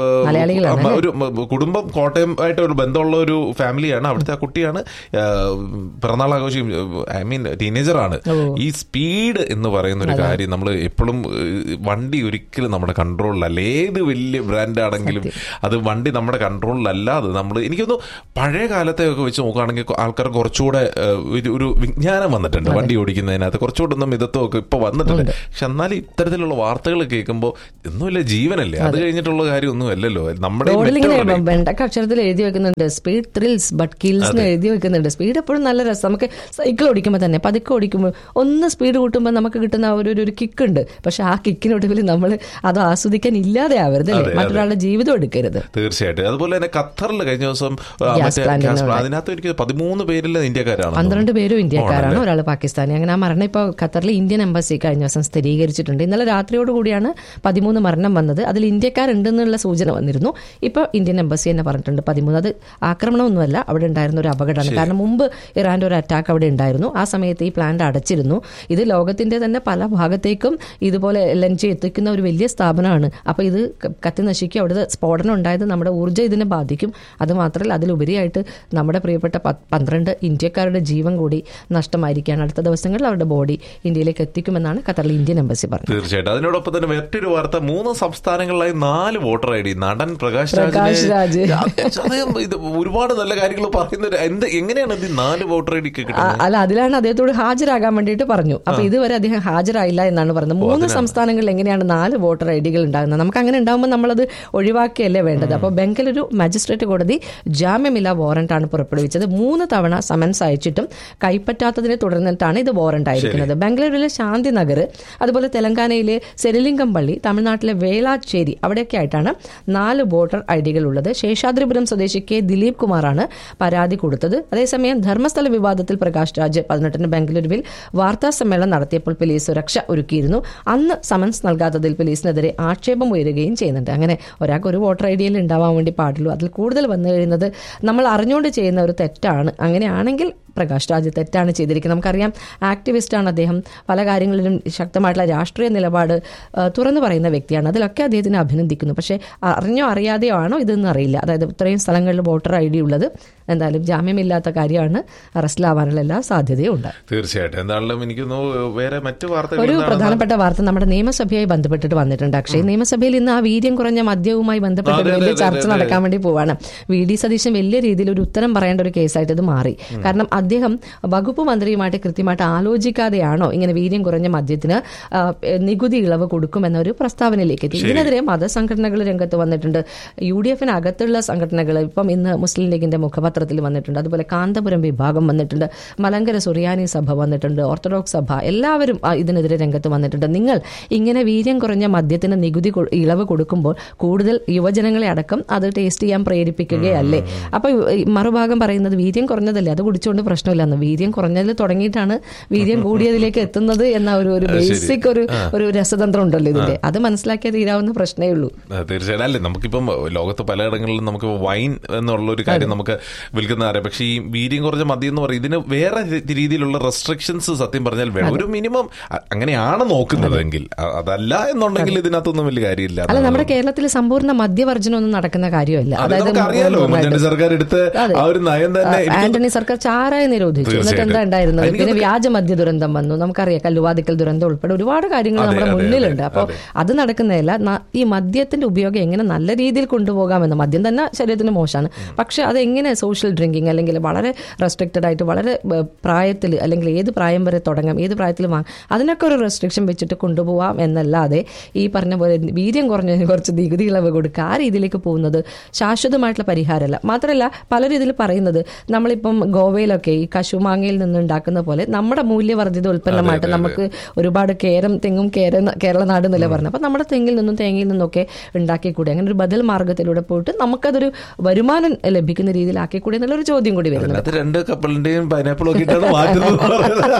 മലയാളികളാണ്
അമ്മ ഒരു മ- കുടുംബം കോട്ടയം ആയിട്ട് ഒരു ബന്ധമുള്ള ഒരു ഫാമിലിയാണ് അവിടുത്തെ ആ കുട്ടിയാണ് ആ, പിറന്നാൾ ആഘോഷിക്കും ഐ മീൻ ടീനേജറാണ് ഈ സ്പീഡ് എന്ന് പറയുന്ന ഒരു കാര്യം നമ്മൾ എപ്പോഴും വണ്ടി ഒരിക്കലും നമ്മുടെ കൺട്രോളിലല്ല ഏത് വലിയ ബ്രാൻഡ് ആണെങ്കിലും അത് വണ്ടി നമ്മുടെ കൺട്രോളിലല്ലാതെ നമ്മൾ എനിക്കൊന്നു പഴയ കാലത്തെ ഒക്കെ വെച്ച് നോക്കുകയാണെങ്കിൽ ആൾക്കാർ കുറച്ചുകൂടെ ആ, ഒരു- ഒരു വിജ്ഞാനം വന്നിട്ടുണ്ട് വണ്ടി ഓടിക്കുന്നതിനകത്ത് കുറച്ചുകൂടെ ഒന്നും മിതത്വമൊക്കെ ഇപ്പൊ വന്നിട്ടുണ്ട് പക്ഷെ എന്നാലും ഇത്തരത്തിലുള്ള വാർത്തകൾ കേൾക്കുമ്പോൾ ഒന്നുമില്ല ജീവനല്ലേ അത് കഴിഞ്ഞിട്ടുള്ള കാര്യം ഒന്നും അല്ലല്ലോ നമ്മുടെ ഈ
റോഡിൽ ഇങ്ങനെ
മെട്രോയിലെ-
വെണ്ടക്ക അക്ഷരത്തിൽ എഴുതി വെക്കുന്നുണ്ട് സ്പീഡ് ത്രിൽസ് ബട്ട് കിൽസ് എന്ന് എഴുതി വെക്കുന്നുണ്ട് സ്പീഡ് എപ്പോഴും നല്ല രസം നമുക്ക് സൈക്കിൾ ഓടിക്കുമ്പോൾ തന്നെ പതുക്കെ ഓടിക്കുമ്പോൾ ഒന്ന് സ്പീഡ് കൂട്ടുമ്പോൾ നമുക്ക് കിട്ടുന്ന ആ ഒരു ഒരു കിക്ക് ഉണ്ട് പക്ഷെ ആ കിക്കിനൊടുവിൽ നമ്മൾ അത് ആസ്വദിക്കാൻ ഇല്ലാതെ ആവരുത് അല്ലേ മറ്റൊരാളുടെ ജീവിതം എടുക്കരുത്
തീർച്ചയായിട്ടും അതുപോലെ തന്നെ ഖത്തറിൽ കഴിഞ്ഞ ദിവസം ആ,
ഗ്യാസ്
മറ്റേ
പ്ലാന്റിന്
ഗ്യാസ് പ്ലാന്റ് അതിനകത്ത് എനിക്ക് പതിമൂന്ന് പേരിൽ ഇന്ത്യക്കാരാണ്
പന്ത്രണ്ട് പേരും ഇന്ത്യക്കാരാണ് ഒരാൾ പാകിസ്ഥാനി അങ്ങനെ ആ മരണം ഇപ്പോൾ ഖത്തറിലെ ഇന്ത്യൻ എംബസി കഴിഞ്ഞ ദിവസം സ്ഥിരീകരിച്ചിട്ടുണ്ട് ഇന്നലെ രാത്രിയോടുകൂടിയാണ് പതിമൂന്ന് മരണം വന്നത് അതിൽ ഇന്ത്യക്കാരുണ്ടെന്നുള്ള സൂചന വന്നിരുന്നു ഇപ്പോൾ ഇന്ത്യൻ എംബസി തന്നെ പറഞ്ഞിട്ടുണ്ട് പതിമൂന്ന് അത് ആക്രമണമൊന്നുമല്ല അവിടെ ഉണ്ടായിരുന്ന ഒരു അപകടമാണ് കാരണം മുമ്പ് ഇറാന്റെ ഒരു അറ്റാക്ക് അവിടെ ഉണ്ടായിരുന്നു ആ സമയത്ത് ഈ പ്ലാന്റ് അടച്ചിരുന്നു ഇത് ലോകത്തിന്റെ തന്നെ പല ഭാഗത്തേക്കും ഇതുപോലെ എൽ എൻ ജി എത്തിക്കുന്ന ഒരു വലിയ സ്ഥാപനമാണ് അപ്പോൾ ഇത് ക- കത്തി നശിക്കും അവിടുത്തെ സ്ഫോടനം ഉണ്ടായത് നമ്മുടെ ഊർജ്ജം ഇതിനെ ബാധിക്കും അത് മാത്രമല്ല അതിലുപരിയായിട്ട് നമ്മുടെ പ്രിയപ്പെട്ട പ- പന്ത്രണ്ട് ഇന്ത്യക്കാരുടെ ജീവൻ കൂടി നഷ്ടമായിരിക്കുകയാണ് അടുത്ത ദിവസങ്ങളിൽ അവരുടെ ബോഡി ഇന്ത്യയിലേക്ക് എത്തിക്കുമെന്നാണ് ഖത്തറിലെ ഇന്ത്യൻ എംബസി പറഞ്ഞത്
തീർച്ചയായിട്ടും അതിനോടൊപ്പം തന്നെ മറ്റൊരു വാർത്ത മൂന്ന് സംസ്ഥാനങ്ങളിലായി നാല് വോട്ടർ ഐ ഡി നടൻ പ്രകാശ്
പ്രകാശ് രാജ്.
രാജിനെ അദ്ദേഹം ഇത് ഒരുപാട് നല്ല കാര്യങ്ങൾ പറയുന്ന ഒരു- എന്ത് എങ്ങനെയാണ് ഇത് നാല് വോട്ടർ ഐ ഡിക്ക്
ആ,
കിട്ടുന്നത്
അല്ല അതിലാണ് അദ്ദേഹത്തോട് ഹാജരാകാൻ വേണ്ടിയിട്ട് പറഞ്ഞു അപ്പൊ ഇതുവരെ അദ്ദേഹം ഹാജരായില്ല എന്നാണ് പറയുന്നത് മൂന്ന് സംസ്ഥാനങ്ങളിൽ എങ്ങനെയാണ് നാല് വോട്ടർ ഐ ഡികൾ ഉണ്ടാകുന്നത് നമുക്ക് അങ്ങനെ ഉണ്ടാകുമ്പോൾ നമ്മളത് ഒഴിവാക്കിയല്ലേ വേണ്ടത് അപ്പോൾ ബംഗളൂരു മജിസ്ട്രേറ്റ് കോടതി ജാമ്യമില്ല വാറന്റ് ആണ് പുറപ്പെടുവിച്ചത് മൂന്ന് തവണ സമൻസ് അയച്ചിട്ടും കൈപ്പറ്റാത്തതിനെ തുടർന്നിട്ടാണ് ഇത് വാറന്റ് ആയിരിക്കുന്നത് ബംഗളൂരുവിലെ ശാന്തി നഗർ അതുപോലെ തെലങ്കാനയിലെ സെരിലിംഗംപള്ളി തമിഴ്നാട്ടിലെ വേളാച്ചേരി അവിടെയൊക്കെ ആയിട്ടാണ് നാല് വോട്ടർ ഐ ഡികൾ ഉള്ളത് ശേഷാദ്രിപുരം സ്വദേശി കെ ദിലീപ് കുമാറാണ് പരാതി കൊടുത്തത് അതേസമയം ധർമ്മസ്ഥല വിവാദത്തിൽ പ്രകാശ് രാജ് പതിനെട്ടിന് ബംഗളൂരുവിൽ വാർത്താ സമ്മേളനം നടത്തിയപ്പോൾ പോലീസ് സുരക്ഷ ഒരുക്കിയിരുന്നു അന്ന് സമൻസ് നൽകാത്തതിൽ പോലീസിനെതിരെ ആക്ഷേപം ഉയരുകയും ചെയ്യുന്നുണ്ട് അങ്ങനെ ഒരാൾക്ക് ഒരു വോട്ടർ ഐ ഡിയിൽ ഉണ്ടാവാൻ വേണ്ടി പാടുള്ളൂ അതിൽ കൂടുതൽ വന്നു കഴിയുന്നത് നമ്മൾ അറിഞ്ഞുകൊണ്ട് ചെയ്യുന്ന ഒരു തെറ്റാണ് അങ്ങനെയാണെങ്കിൽ പ്രകാശ് രാജ് തെറ്റാണ് ചെയ്തിരിക്കുന്നത് നമുക്കറിയാം ആക്ടിവിസ്റ്റാണ് അദ്ദേഹം പല കാര്യങ്ങളിലും ശക്തമായിട്ടുള്ള രാഷ്ട്രീയ നിലപാട് ആ, തുറന്നു പറയുന്ന വ്യക്തിയാണ് അതിലൊക്കെ അദ്ദേഹത്തിനെ അഭിനന്ദിക്കുന്നു പക്ഷേ അറിഞ്ഞോ അറിയാതെയോ ആണോ ഇതെന്ന് അറിയില്ല അതായത് ഇത്രയും സ്ഥലങ്ങളിൽ വോട്ടർ ഐ ഡി ഉള്ളത് എന്തായാലും ജാമ്യമില്ലാത്ത കാര്യമാണ് അറസ്റ്റിലാവാനുള്ള എല്ലാ സാധ്യതയും ഉണ്ട്
തീർച്ചയായിട്ടും എന്താണെങ്കിലും എനിക്ക് തോന്നുന്നു വേറെ മറ്റു വാർത്തകൾ
ഒരു
എന്താണ്?
പ്രധാനപ്പെട്ട വാർത്ത നമ്മുടെ നിയമസഭയുമായി ബന്ധപ്പെട്ടിട്ട് വന്നിട്ടുണ്ട് അക്ഷയ് നിയമസഭയിൽ ഇന്ന് ആ വീര്യം കുറഞ്ഞ മദ്യവുമായി ബന്ധപ്പെട്ട്
അതെ,
ഒരു വലിയ
അതെ,
ചർച്ച
അതെ,
നടക്കാൻ വേണ്ടി പോവാണ് വി ഡി സതീശൻ വലിയ രീതിയിൽ ഒരു ഉത്തരം പറയേണ്ട ഒരു കേസായിട്ട് ഇത് മാറി കാരണം അദ്ദേഹം വകുപ്പ് മന്ത്രിയുമായിട്ട് കൃത്യമായിട്ട് ആലോചിക്കാതെയാണോ ഇങ്ങനെ വീര്യം കുറഞ്ഞ മദ്യത്തിന് ആ, നികുതി ഇളവ് കൊടുക്കുമെന്ന ഒരു പ്രസ്താവനയിലേക്ക് എത്തി ഇതിനെതിരെ മതസംഘടനകൾ രംഗത്ത് വന്നിട്ടുണ്ട് യു ഡി എഫിന് അകത്തുള്ള സംഘടനകൾ ഇപ്പം ഇന്ന് മുസ്ലിം ലീഗിന്റെ മുഖപത്രത്തിൽ വന്നിട്ടുണ്ട് അതുപോലെ കാന്തപുരം വിഭാഗം വന്നിട്ടുണ്ട് മലങ്കര സുറിയാനി സഭ വന്നിട്ടുണ്ട് ഓർത്തഡോക്സ് സഭ എല്ലാവരും ആ, ഇതിനെതിരെ രംഗത്ത് വന്നിട്ടുണ്ട് നിങ്ങൾ ഇങ്ങനെ വീര്യം കുറഞ്ഞ മദ്യത്തിന് നികുതി കൊ- ഇളവ് കൊടുക്കുമ്പോൾ കൂടുതൽ യുവജനങ്ങളെ അടക്കം അത് ടേസ്റ്റ് ചെയ്യാൻ പ്രേരിപ്പിക്കുകയല്ലേ അപ്പൊ ഈ മറുഭാഗം പറയുന്നത് വീര്യം കുറഞ്ഞതല്ലേ അത് കുടിച്ചുകൊണ്ട് പ്രശ്നമില്ലെന്ന് വീര്യം കുറഞ്ഞതിൽ തുടങ്ങിയിട്ടാണ് വീര്യം കൂടിയതിലേക്ക് എത്തുന്നത് എന്ന ഒരു ഒരു ബേസിക് ഒരു ഒരു രസതന്ത്രം ഉണ്ടല്ലോ ഇതിന്റെ അത് മനസ്സിലാക്കിയാൽ തീരാവുന്ന പ്രശ്നമേ ഉള്ളൂ
ആ, തീർച്ചയായിട്ടും അല്ലേ നമുക്കിപ്പം ലോകത്ത് പലയിടങ്ങളിലും നമുക്ക് വൈൻ എന്നുള്ള ഒരു കാര്യം നമുക്ക് വിൽക്കുന്ന അറിയാം പക്ഷേ ഈ വീര്യം കുറഞ്ഞ മദ്യം എന്ന് പറയും ഇതിന് വേറെ രി- രീതിയിലുള്ള റെസ്ട്രിക്ഷൻസ് സത്യം പറഞ്ഞാൽ വേണം ഒരു മിനിമം അ- അങ്ങനെയാണ് നോക്കുന്നതെങ്കിൽ അ- അതല്ല എന്നുണ്ടെങ്കിൽ ഇതിനകത്തൊന്നും വലിയ കാര്യമില്ല
അല്ല നമ്മുടെ കേരളത്തിൽ സമ്പൂർണ്ണ മദ്യവർജനം ഒന്നും നടക്കുന്ന കാര്യമല്ല
അത് നമുക്ക് അറിയാലോ ഉമ്മൻചാണ്ടി സർക്കാർ എടുത്ത്
അതെ.
ആ ഒരു നയം തന്നെ എനിക്ക്
ആന്റണി സർക്കാർ ചാരായ നിരോധിച്ചു എന്നിട്ട് എന്താ
തീർച്ചയായിട്ടും.
ഉണ്ടായിരുന്നത്
എനിക്ക്
പിന്നെ വ്യാജ മദ്യ ദുരന്തം വന്നു നമുക്കറിയാം കല്ലുവാതിക്കൽ ദുരന്തം ഉൾപ്പെടെ ഒരുപാട് കാര്യങ്ങൾ
അതെ,
നമ്മുടെ
അതെ,
മുന്നിലുണ്ട്
അതെ,
അപ്പോൾ
അതെ.
അത് നടക്കുന്നതല്ല ന- ഈ മദ്യത്തിന്റെ ഉപയോഗം എങ്ങനെ നല്ല രീതിയിൽ കൊണ്ടുപോകാമെന്ന് മദ്യം തന്നെ ശരീരത്തിന് മോശമാണ് പക്ഷെ അത് എങ്ങനെ സോഷ്യൽ ഡ്രിങ്കിങ് അല്ലെങ്കിൽ വളരെ റെസ്ട്രിക്റ്റഡ് ആയിട്ട് വളരെ പ്രായത്തിൽ അല്ലെങ്കിൽ ഏത് പ്രായം വരെ തുടങ്ങാം ഏത് പ്രായത്തിൽ വാങ്ങാം അതിനൊക്കെ ഒരു റെസ്ട്രിക്ഷൻ വെച്ചിട്ട് കൊണ്ടുപോകാം എന്നല്ലാതെ ഈ പറഞ്ഞ പോലെ വീര്യം കുറഞ്ഞതിന് കുറച്ച് നികുതി ഇളവ് കൊടുക്കുക ആ രീതിയിലേക്ക് പോകുന്നത് ശാശ്വതമായിട്ടുള്ള പരിഹാരമല്ല മാത്രമല്ല പല രീതിയിൽ പറയുന്നത് നമ്മളിപ്പം ഗോവയിലൊക്കെ ഈ കശുമാങ്ങയിൽ നിന്ന് ഉണ്ടാക്കുന്ന പോലെ നമ്മുടെ മൂല്യവർദ്ധിത ഉൽപ്പന്നമായിട്ട് നമുക്ക് ഒരുപാട് കേരം തെങ്ങും കേര കേരള നാട് എന്നല്ലേ പറഞ്ഞത് അപ്പൊ നമ്മുടെ തെങ്ങിൽ നിന്നും തേങ്ങയിൽ നിന്നൊക്കെ ഉണ്ടാക്കിക്കൂടെ അങ്ങനെ ഒരു ബദൽ മാർഗത്തിലൂടെ പോയിട്ട് നമുക്കതൊരു വരുമാനം ലഭിക്കുന്ന രീതിയിലാക്കിക്കൂടെ എന്നുള്ളൊരു ചോദ്യം കൂടി വരുന്നത്
അതിനകത്ത് രണ്ട് കപ്പലിന്റെയും പൈനാപ്പിളും ഒക്കെ ഇട്ടാണ് മാറ്റുന്നത് എന്ന് പറയുന്നത്.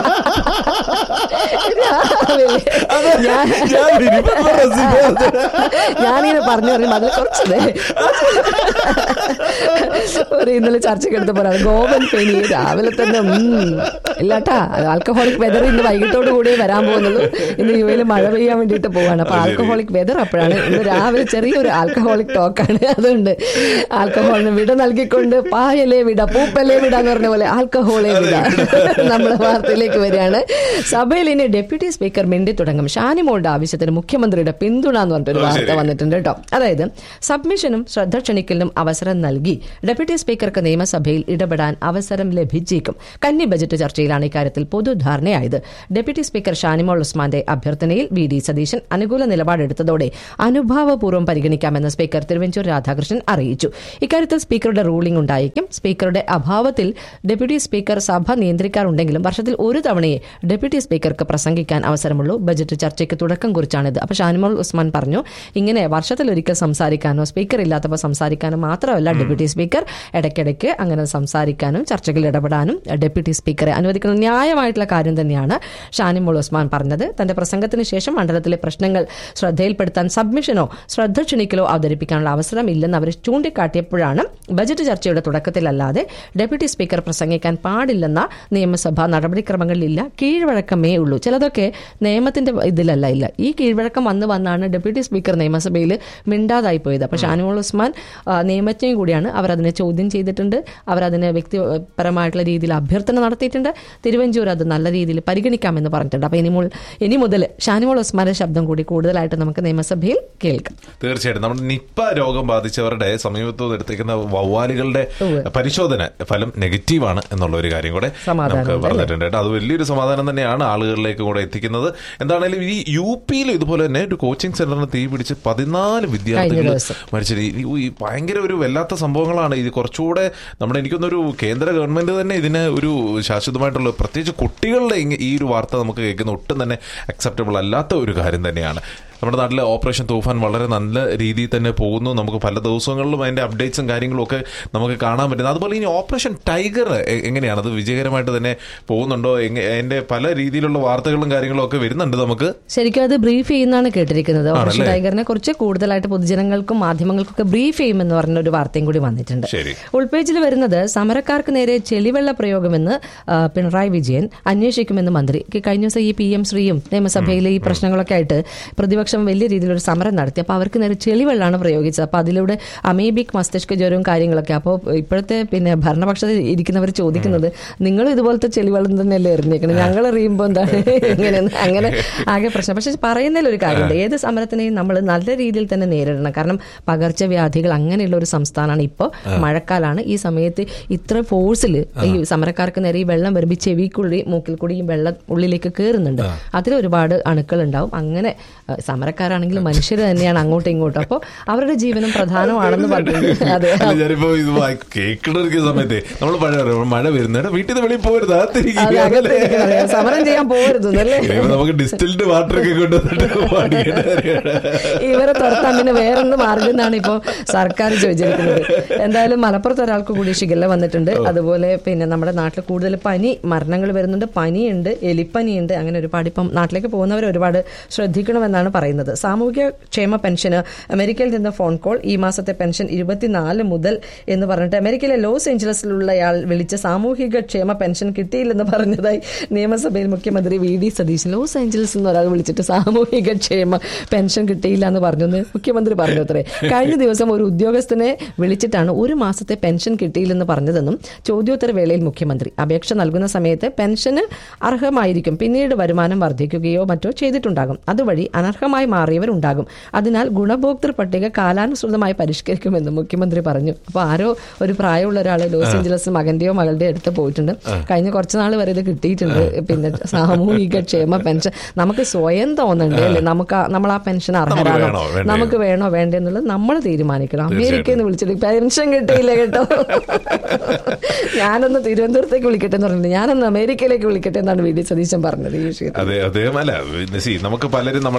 ഞാൻ
ഞാൻ ഇനിയിപ്പോ റെസിപ്പി പറഞ്ഞത്.
ഞാനിങ്ങനെ പറഞ്ഞു പറയുമ്പോൾ അതിൽ കുറച്ചത് ഒരു ഇന്നലെ ചർച്ചയ്ക്ക് എടുത്ത പോലാണ് ഗോപൻ ഫെനി രാവിലെ തന്നെ ഉം. ഇല്ലാട്ടാ ആൽക്കഹോളിക് വെതർ ഇന്ന് വൈകിട്ടോട് കൂടിയേ വരാൻ പോകുന്നുള്ളൂ ഇന്ന് യു എയിൽ മഴ പെയ്യാൻ വേണ്ടിയിട്ട് പോവാണ് അപ്പൊ ആൽക്കഹോളിക് വെതർ അപ്പോഴാണ് ഇന്ന് രാവിലെ ചെറിയൊരു ആൽക്കഹോളിക് ടോക്കാണ് അതുകൊണ്ട് ആൽക്കഹോളിന് വിട നൽകിക്കൊണ്ട് പായലേ വിട പൂപ്പലേ വിട എന്ന് പറഞ്ഞ പോലെ ആൽക്കഹോളേ വിട നമ്മളെ വാർത്തയിലേക്ക് വരികയാണ് സഭയിൽ ഇനി ഡെപ്യൂട്ടി സ്പീക്കർ മിണ്ടി തുടങ്ങും ഷാനിമോളുടെ ആവശ്യത്തിന് മുഖ്യമന്ത്രിയുടെ പിന്തുണ എന്ന് പറഞ്ഞിട്ടൊരു വാർത്ത വന്നിട്ടുണ്ട് കേട്ടോ അതായത് സബ്മിഷനും ശ്രദ്ധ ക്ഷണിക്കലിനും അവസരം നൽകി ഡെപ്യൂട്ടി സ്പീക്കർക്ക് നിയമസഭയിൽ ഇടപെടാൻ അവസരം ലഭിച്ചേക്കും കന്നി ബജറ്റ് ചർച്ചയിലാണ് ഇക്കാര്യത്തിൽ പൊതുധാരണയായത് ഡെപ്യൂട്ടി സ്പീക്കർ ഷാനിമോൾ ഉസ്മാന്റെ അഭ്യർത്ഥനയിൽ വി ഡി സതീശൻ അനുകൂല നിലപാടെടുത്തതോടെ അനുഭാവപൂർവ്വം പരിഗണിക്കാമെന്ന് സ്പീക്കർ തിരുവഞ്ചൂർ രാധാകൃഷ്ണൻ അറിയിച്ചു ഇക്കാര്യത്തിൽ സ്പീക്കറുടെ റൂളിംഗ് ഉണ്ടായേക്കും സ്പീക്കറുടെ അഭാവത്തിൽ ഡെപ്യൂട്ടി സ്പീക്കർ സഭ നിയന്ത്രിക്കാറുണ്ടെങ്കിലും വർഷത്തിൽ ഒരു തവണയെ ഡെപ്യൂട്ടി സ്പീക്കർക്ക് പ്രസംഗിക്കാൻ അവസരമുള്ളൂ ബജറ്റ് ചർച്ചയ്ക്ക് തുടക്കം കുറിച്ചാണിത് അപ്പൊ ഷാനിമോൾ ഉസ്മാൻ പറഞ്ഞു ഇങ്ങനെ വർഷത്തിലൊരിക്കൽ സംസാരിക്കാനോ സ്പീക്കർ ഇല്ലാത്തപ്പോൾ സംസാരിക്കാനോ മാത്രമല്ല ഡെപ്യൂട്ടി സ്പീക്കർ ഇടയ്ക്കിടയ്ക്ക് അങ്ങനെ സംസാരിക്കാനും ചർച്ചകളിൽ ഇടപെടാനും ഡെപ്യൂട്ടി സ്പീക്കറെ അനുവദിക്കുന്ന ന്യായമായിട്ടുള്ള കാര്യം തന്നെയാണ് ഷാനിമോൾ ഉസ്മാൻ പറഞ്ഞത് തന്റെ പ്രസംഗത്തിന് ശേഷം മണ്ഡലത്തിലെ പ്രശ്നങ്ങൾ ശ്രദ്ധയിൽപ്പെടുത്താൻ സബ്മിഷനോ ശ്രദ്ധ ക്ഷണിക്കലോ അവതരിപ്പിക്കാനുള്ള അവസരം ഇല്ലെന്ന് അവർ ചൂണ്ടിക്കാട്ടിയപ്പോഴാണ് ബജറ്റ് ചർച്ചയുടെ തുടക്കത്തിലല്ലാതെ ഡെപ്യൂട്ടി സ്പീക്കർ പ്രസംഗിക്കാൻ പാടില്ലെന്ന നിയമസഭാ നടപടിക്രമങ്ങളിലില്ല കീഴ്വഴക്കമേ ഉള്ളൂ ചിലതൊക്കെ നിയമത്തിന്റെ ഇതിലല്ല ഇല്ല ഈ കീഴ്വഴക്കം വന്ന് വന്നാണ് ഡെപ്യൂട്ടി സ്പീക്കർ നിയമസഭയിൽ മിണ്ടാതായി പോയത് അപ്പൊ ഷാനിമോൾ ഉസ്മാൻ ആ, നിയമജ്ഞയും കൂടിയാണ് അവർ അതിനെ ചോദ്യം ചെയ്തിട്ടുണ്ട് അവർ അതിന് വ്യക്തിപരമായിട്ടുള്ള രീതിയിൽ അഭ്യർത്ഥന നടത്തിയിട്ടുണ്ട് തിരുവഞ്ചൂർ അത് നല്ല രീതിയിൽ പരിഗണിക്കാമെന്ന് പറഞ്ഞിട്ടുണ്ട് അപ്പൊ ഇനി മുൾ ഇനി മുതൽ ഷാനിമോൾ ഉസ്മാന്റെ ശബ്ദം കൂടി കൂടുതലായിട്ട് നമുക്ക് നിയമസഭയിൽ കേൾക്കാം
തീർച്ചയായിട്ടും നമ്മുടെ നിപ്പ രോഗം ബാധിച്ചവരുടെ സമീപത്ത് നിന്ന് എടുത്തേക്കുന്ന വവ്വാലുകളുടെ പരിശോധന ഫലം നെഗറ്റീവാണ് എന്നുള്ള ഒരു കാര്യം കൂടെ
സമാധാനം
നമുക്ക്
ഉണ്ട്
പറഞ്ഞിട്ടുണ്ട് കേട്ടോ അത് വലിയൊരു സമാധാനം തന്നെയാണ് ആളുകളിലേക്ക് കൂടെ എത്തിക്കുന്നത് എന്താണെങ്കിലും ഈ യു പിയിൽ ഇതുപോലെ തന്നെ ഒരു കോച്ചിങ് സെന്ററിന് തീ പിടിച്ച് പതിനാല് വിദ്യാർത്ഥികൾ
ദിവസം.
മരിച്ചത് ഈ- ഈ ഭയങ്കര ഒരു വല്ലാത്ത സംഭവങ്ങളാണ് ഇത് കുറച്ചുകൂടെ നമ്മുടെ എനിക്കൊന്നൊരു കേന്ദ്ര ഗവൺമെന്റ് തന്നെ ഇതിന് ഒരു ശാശ്വതമായിട്ടുള്ള പ്രത്യേകിച്ച് കുട്ടികളുടെ ഇങ്ങ- ഈ ഒരു വാർത്ത നമുക്ക് കേൾക്കുന്ന ഒട്ടും തന്നെ അക്സെപ്റ്റബിൾ അല്ലാത്ത ഒരു കാര്യം തന്നെയാണ് നമ്മുടെ നാട്ടിലെ ഓപ്പറേഷൻ തൂഫാൻ വളരെ നല്ല രീതിയിൽ തന്നെ പോകുന്നു നമുക്ക് പല ദിവസങ്ങളിലും അതിന്റെ അപ്ഡേറ്റ്സും കാര്യങ്ങളും ഒക്കെ നമുക്ക് കാണാൻ പറ്റുന്നത് അതുപോലെ ഇനി ഓപ്പറേഷൻ ടൈഗർ എ- എങ്ങനെയാണ് അത് വിജയകരമായിട്ട് തന്നെ പോകുന്നുണ്ടോ എങ്ങ- അതിന്റെ പല രീതിയിലുള്ള വാർത്തകളും കാര്യങ്ങളും ഒക്കെ വരുന്നുണ്ട് നമുക്ക്
ശരിക്കും അത് ബ്രീഫ് ചെയ്യുന്നതാണ് കേട്ടിരിക്കുന്നത് ഓപ്പറേഷൻ
ആണല്ലേ?
ടൈഗറിനെ കുറിച്ച് കൂടുതലായിട്ട് പൊതുജനങ്ങൾക്കും മാധ്യമങ്ങൾക്കൊക്കെ ബ്രീഫ് ചെയ്യുമെന്ന് പറഞ്ഞ ഒരു വാർത്തയും കൂടി വന്നിട്ടുണ്ട്
ശരി
ഉൾപേജിൽ വരുന്നത് സമരക്കാർക്ക് നേരെ ചെളിവെള്ള പ്രയോഗമെന്ന് ആ, പിണറായി വിജയൻ അന്വേഷിക്കുമെന്ന് മന്ത്രി ഈ കഴിഞ്ഞ ദിവസം ഈ പി എം ശ്രീയും നിയമസഭയിലെ ഈ പ്രശ്നങ്ങളൊക്കെ ആയിട്ട് പ്രതിപക്ഷം വലിയ രീതിയിലൊരു സമരം നടത്തി അപ്പോൾ അവർക്ക് നേരെ ചെളിവെള്ളമാണ് പ്രയോഗിച്ചത് അപ്പോൾ അതിലൂടെ അമേബിക് മസ്തിഷ്ക ജ്വരവും കാര്യങ്ങളൊക്കെ അപ്പോൾ ഇപ്പോഴത്തെ പിന്നെ ഭരണപക്ഷത്തിൽ ഇരിക്കുന്നവർ ചോദിക്കുന്നത് നിങ്ങൾ ഇതുപോലത്തെ ചെളിവെള്ളം തന്നെയല്ലേ എറിഞ്ഞേക്കുന്നത് ഞങ്ങൾ എറിയുമ്പോൾ എന്താണ് ഇങ്ങനെ അങ്ങനെ ആകെ പ്രശ്നം പക്ഷെ പറയുന്നതിൽ ഒരു കാര്യമുണ്ട് ഏത് സമരത്തിനെയും നമ്മൾ നല്ല രീതിയിൽ തന്നെ നേരിടണം കാരണം പകർച്ചവ്യാധികൾ അങ്ങനെയുള്ള ഒരു സംസ്ഥാനമാണ് ഇപ്പോൾ മഴക്കാലാണ് ഈ സമയത്ത് ഇത്ര ഫോഴ്സിൽ ഈ സമരക്കാർക്ക് നേരെ ഈ വെള്ളം വരുമ്പോൾ ഈ ചെവിക്കുള്ളി മൂക്കിൽ കൂടി ഈ വെള്ളം ഉള്ളിലേക്ക് കയറുന്നുണ്ട് അതിൽ ഒരുപാട് അണുക്കൾ ഉണ്ടാവും അങ്ങനെ അഹ് സമരക്കാരാണെങ്കിലും മനുഷ്യർ തന്നെയാണ് അങ്ങോട്ടും ഇങ്ങോട്ടും അപ്പോൾ അവരുടെ ജീവനും പ്രധാനമാണെന്ന് പറഞ്ഞിട്ടുണ്ട് അതെ
അല്ല, ഞാനിപ്പോ ഇത് കേൾക്കുന്ന സമയത്ത് നമ്മൾ മഴ മഴ വരുന്നേരം വീട്ടിൽ നിന്ന് വെളിയിൽ പോകരുത്
അത്
അകത്തിരിക്കുക
അകത്തിരിക്കണം. സമരം ചെയ്യാൻ പോകരുത് അല്ലേ
ഇനിയിപ്പോ നമുക്ക് ഡിസ്റ്റിൽഡ് വാട്ടർ ഒക്കെ കൊണ്ടുവന്നിട്ട് പാടിക്കേണ്ട കാര്യമാണ്.
ഇവരെ തുരത്താൻ പിന്നെ വേറൊന്ന് മാർഗം എന്നാണ് ഇപ്പോൾ സർക്കാർ ചോദിച്ചിരിക്കുന്നത് എന്തായാലും മലപ്പുറത്ത് ഒരാൾക്ക് കൂടി ഷിഗല്ല വന്നിട്ടുണ്ട് അതുപോലെ പിന്നെ നമ്മുടെ നാട്ടിൽ കൂടുതൽ പനി മരണങ്ങൾ വരുന്നുണ്ട് പനിയുണ്ട് എലിപ്പനിയുണ്ട് അങ്ങനെ ഒരുപാട് ഇപ്പം നാട്ടിലേക്ക് പോകുന്നവർ ഒരുപാട് ശ്രദ്ധിക്കണമെന്നാണ് പറയുന്നത് സാമൂഹിക ക്ഷേമ പെൻഷന് അമേരിക്കയിൽ നിന്ന് ഫോൺ കോൾ ഈ മാസത്തെ പെൻഷൻ ഇരുപത്തിനാല് മുതൽ എന്ന് പറഞ്ഞിട്ട് അമേരിക്കയിലെ ലോസ് ഏഞ്ചലസിലുള്ളയാൾ വിളിച്ച സാമൂഹിക ക്ഷേമ പെൻഷൻ കിട്ടിയില്ലെന്ന് പറഞ്ഞതായി നിയമസഭയിൽ മുഖ്യമന്ത്രി വി ഡി സതീശൻ ലോസ് ഏഞ്ചലസിൽ നിന്ന് ഒരാൾ വിളിച്ചിട്ട് സാമൂഹിക ക്ഷേമ പെൻഷൻ കിട്ടിയില്ല എന്ന് പറഞ്ഞു എന്ന് മുഖ്യമന്ത്രി പറഞ്ഞു അത്രേ കഴിഞ്ഞ ദിവസം ഒരു ഉദ്യോഗസ്ഥനെ വിളിച്ചിട്ടാണ് ഒരു മാസത്തെ പെൻഷൻ കിട്ടിയില്ലെന്ന് പറഞ്ഞതെന്നും ചോദ്യോത്തര വേളയിൽ മുഖ്യമന്ത്രി അപേക്ഷ നൽകുന്ന സമയത്ത് പെൻഷന് അർഹമായിരിക്കും പിന്നീട് വരുമാനം വർദ്ധിക്കുകയോ മറ്റോ ചെയ്തിട്ടുണ്ടാകും അതുവഴി അനർഹമായി മാറിയവരുണ്ടാകും അതിനാൽ ഗുണഭോക്തൃ പട്ടിക കാലാനുസൃതമായി പരിഷ്കരിക്കുമെന്ന് മുഖ്യമന്ത്രി പറഞ്ഞു അപ്പോൾ ആരോ ഒരു പ്രായമുള്ള ഒരാൾ ലോസ് ഏഞ്ചലസ് മകന്റെയോ മകളുടെയോ അടുത്ത് പോയിട്ടുണ്ട് കഴിഞ്ഞ കുറച്ച് നാൾ വരെ ഇത് കിട്ടിയിട്ടുണ്ട് പിന്നെ സാമൂഹിക ക്ഷേമ പെൻഷൻ നമുക്ക് സ്വയം തോന്നണ്ടേ അല്ലേ നമുക്ക് ആ- നമ്മൾ ആ പെൻഷൻ അർഹരാണോ
വേണോ, വേണ്ടയോ?
നമുക്ക് വേണോ വേണ്ടേ എന്നുള്ളത് നമ്മൾ തീരുമാനിക്കണം അമേരിക്കയിൽ നിന്ന് വിളിച്ചിട്ട് പെൻഷൻ കിട്ടിയില്ല കേട്ടോ ഞാനൊന്ന് തിരുവനന്തപുരത്തേക്ക് വിളിക്കട്ടെ എന്ന് പറഞ്ഞിട്ട് ഞാനൊന്ന് അമേരിക്കയിലേക്ക് വിളിക്കട്ടെ എന്നാണ് വി ഡി സതീശൻ പറഞ്ഞത് ഈ വിഷയത്തിൽ
അതെ അദ്ദേഹം അല്ല സി നമുക്ക് പലരും നമ്മുടെ നാട്ടില്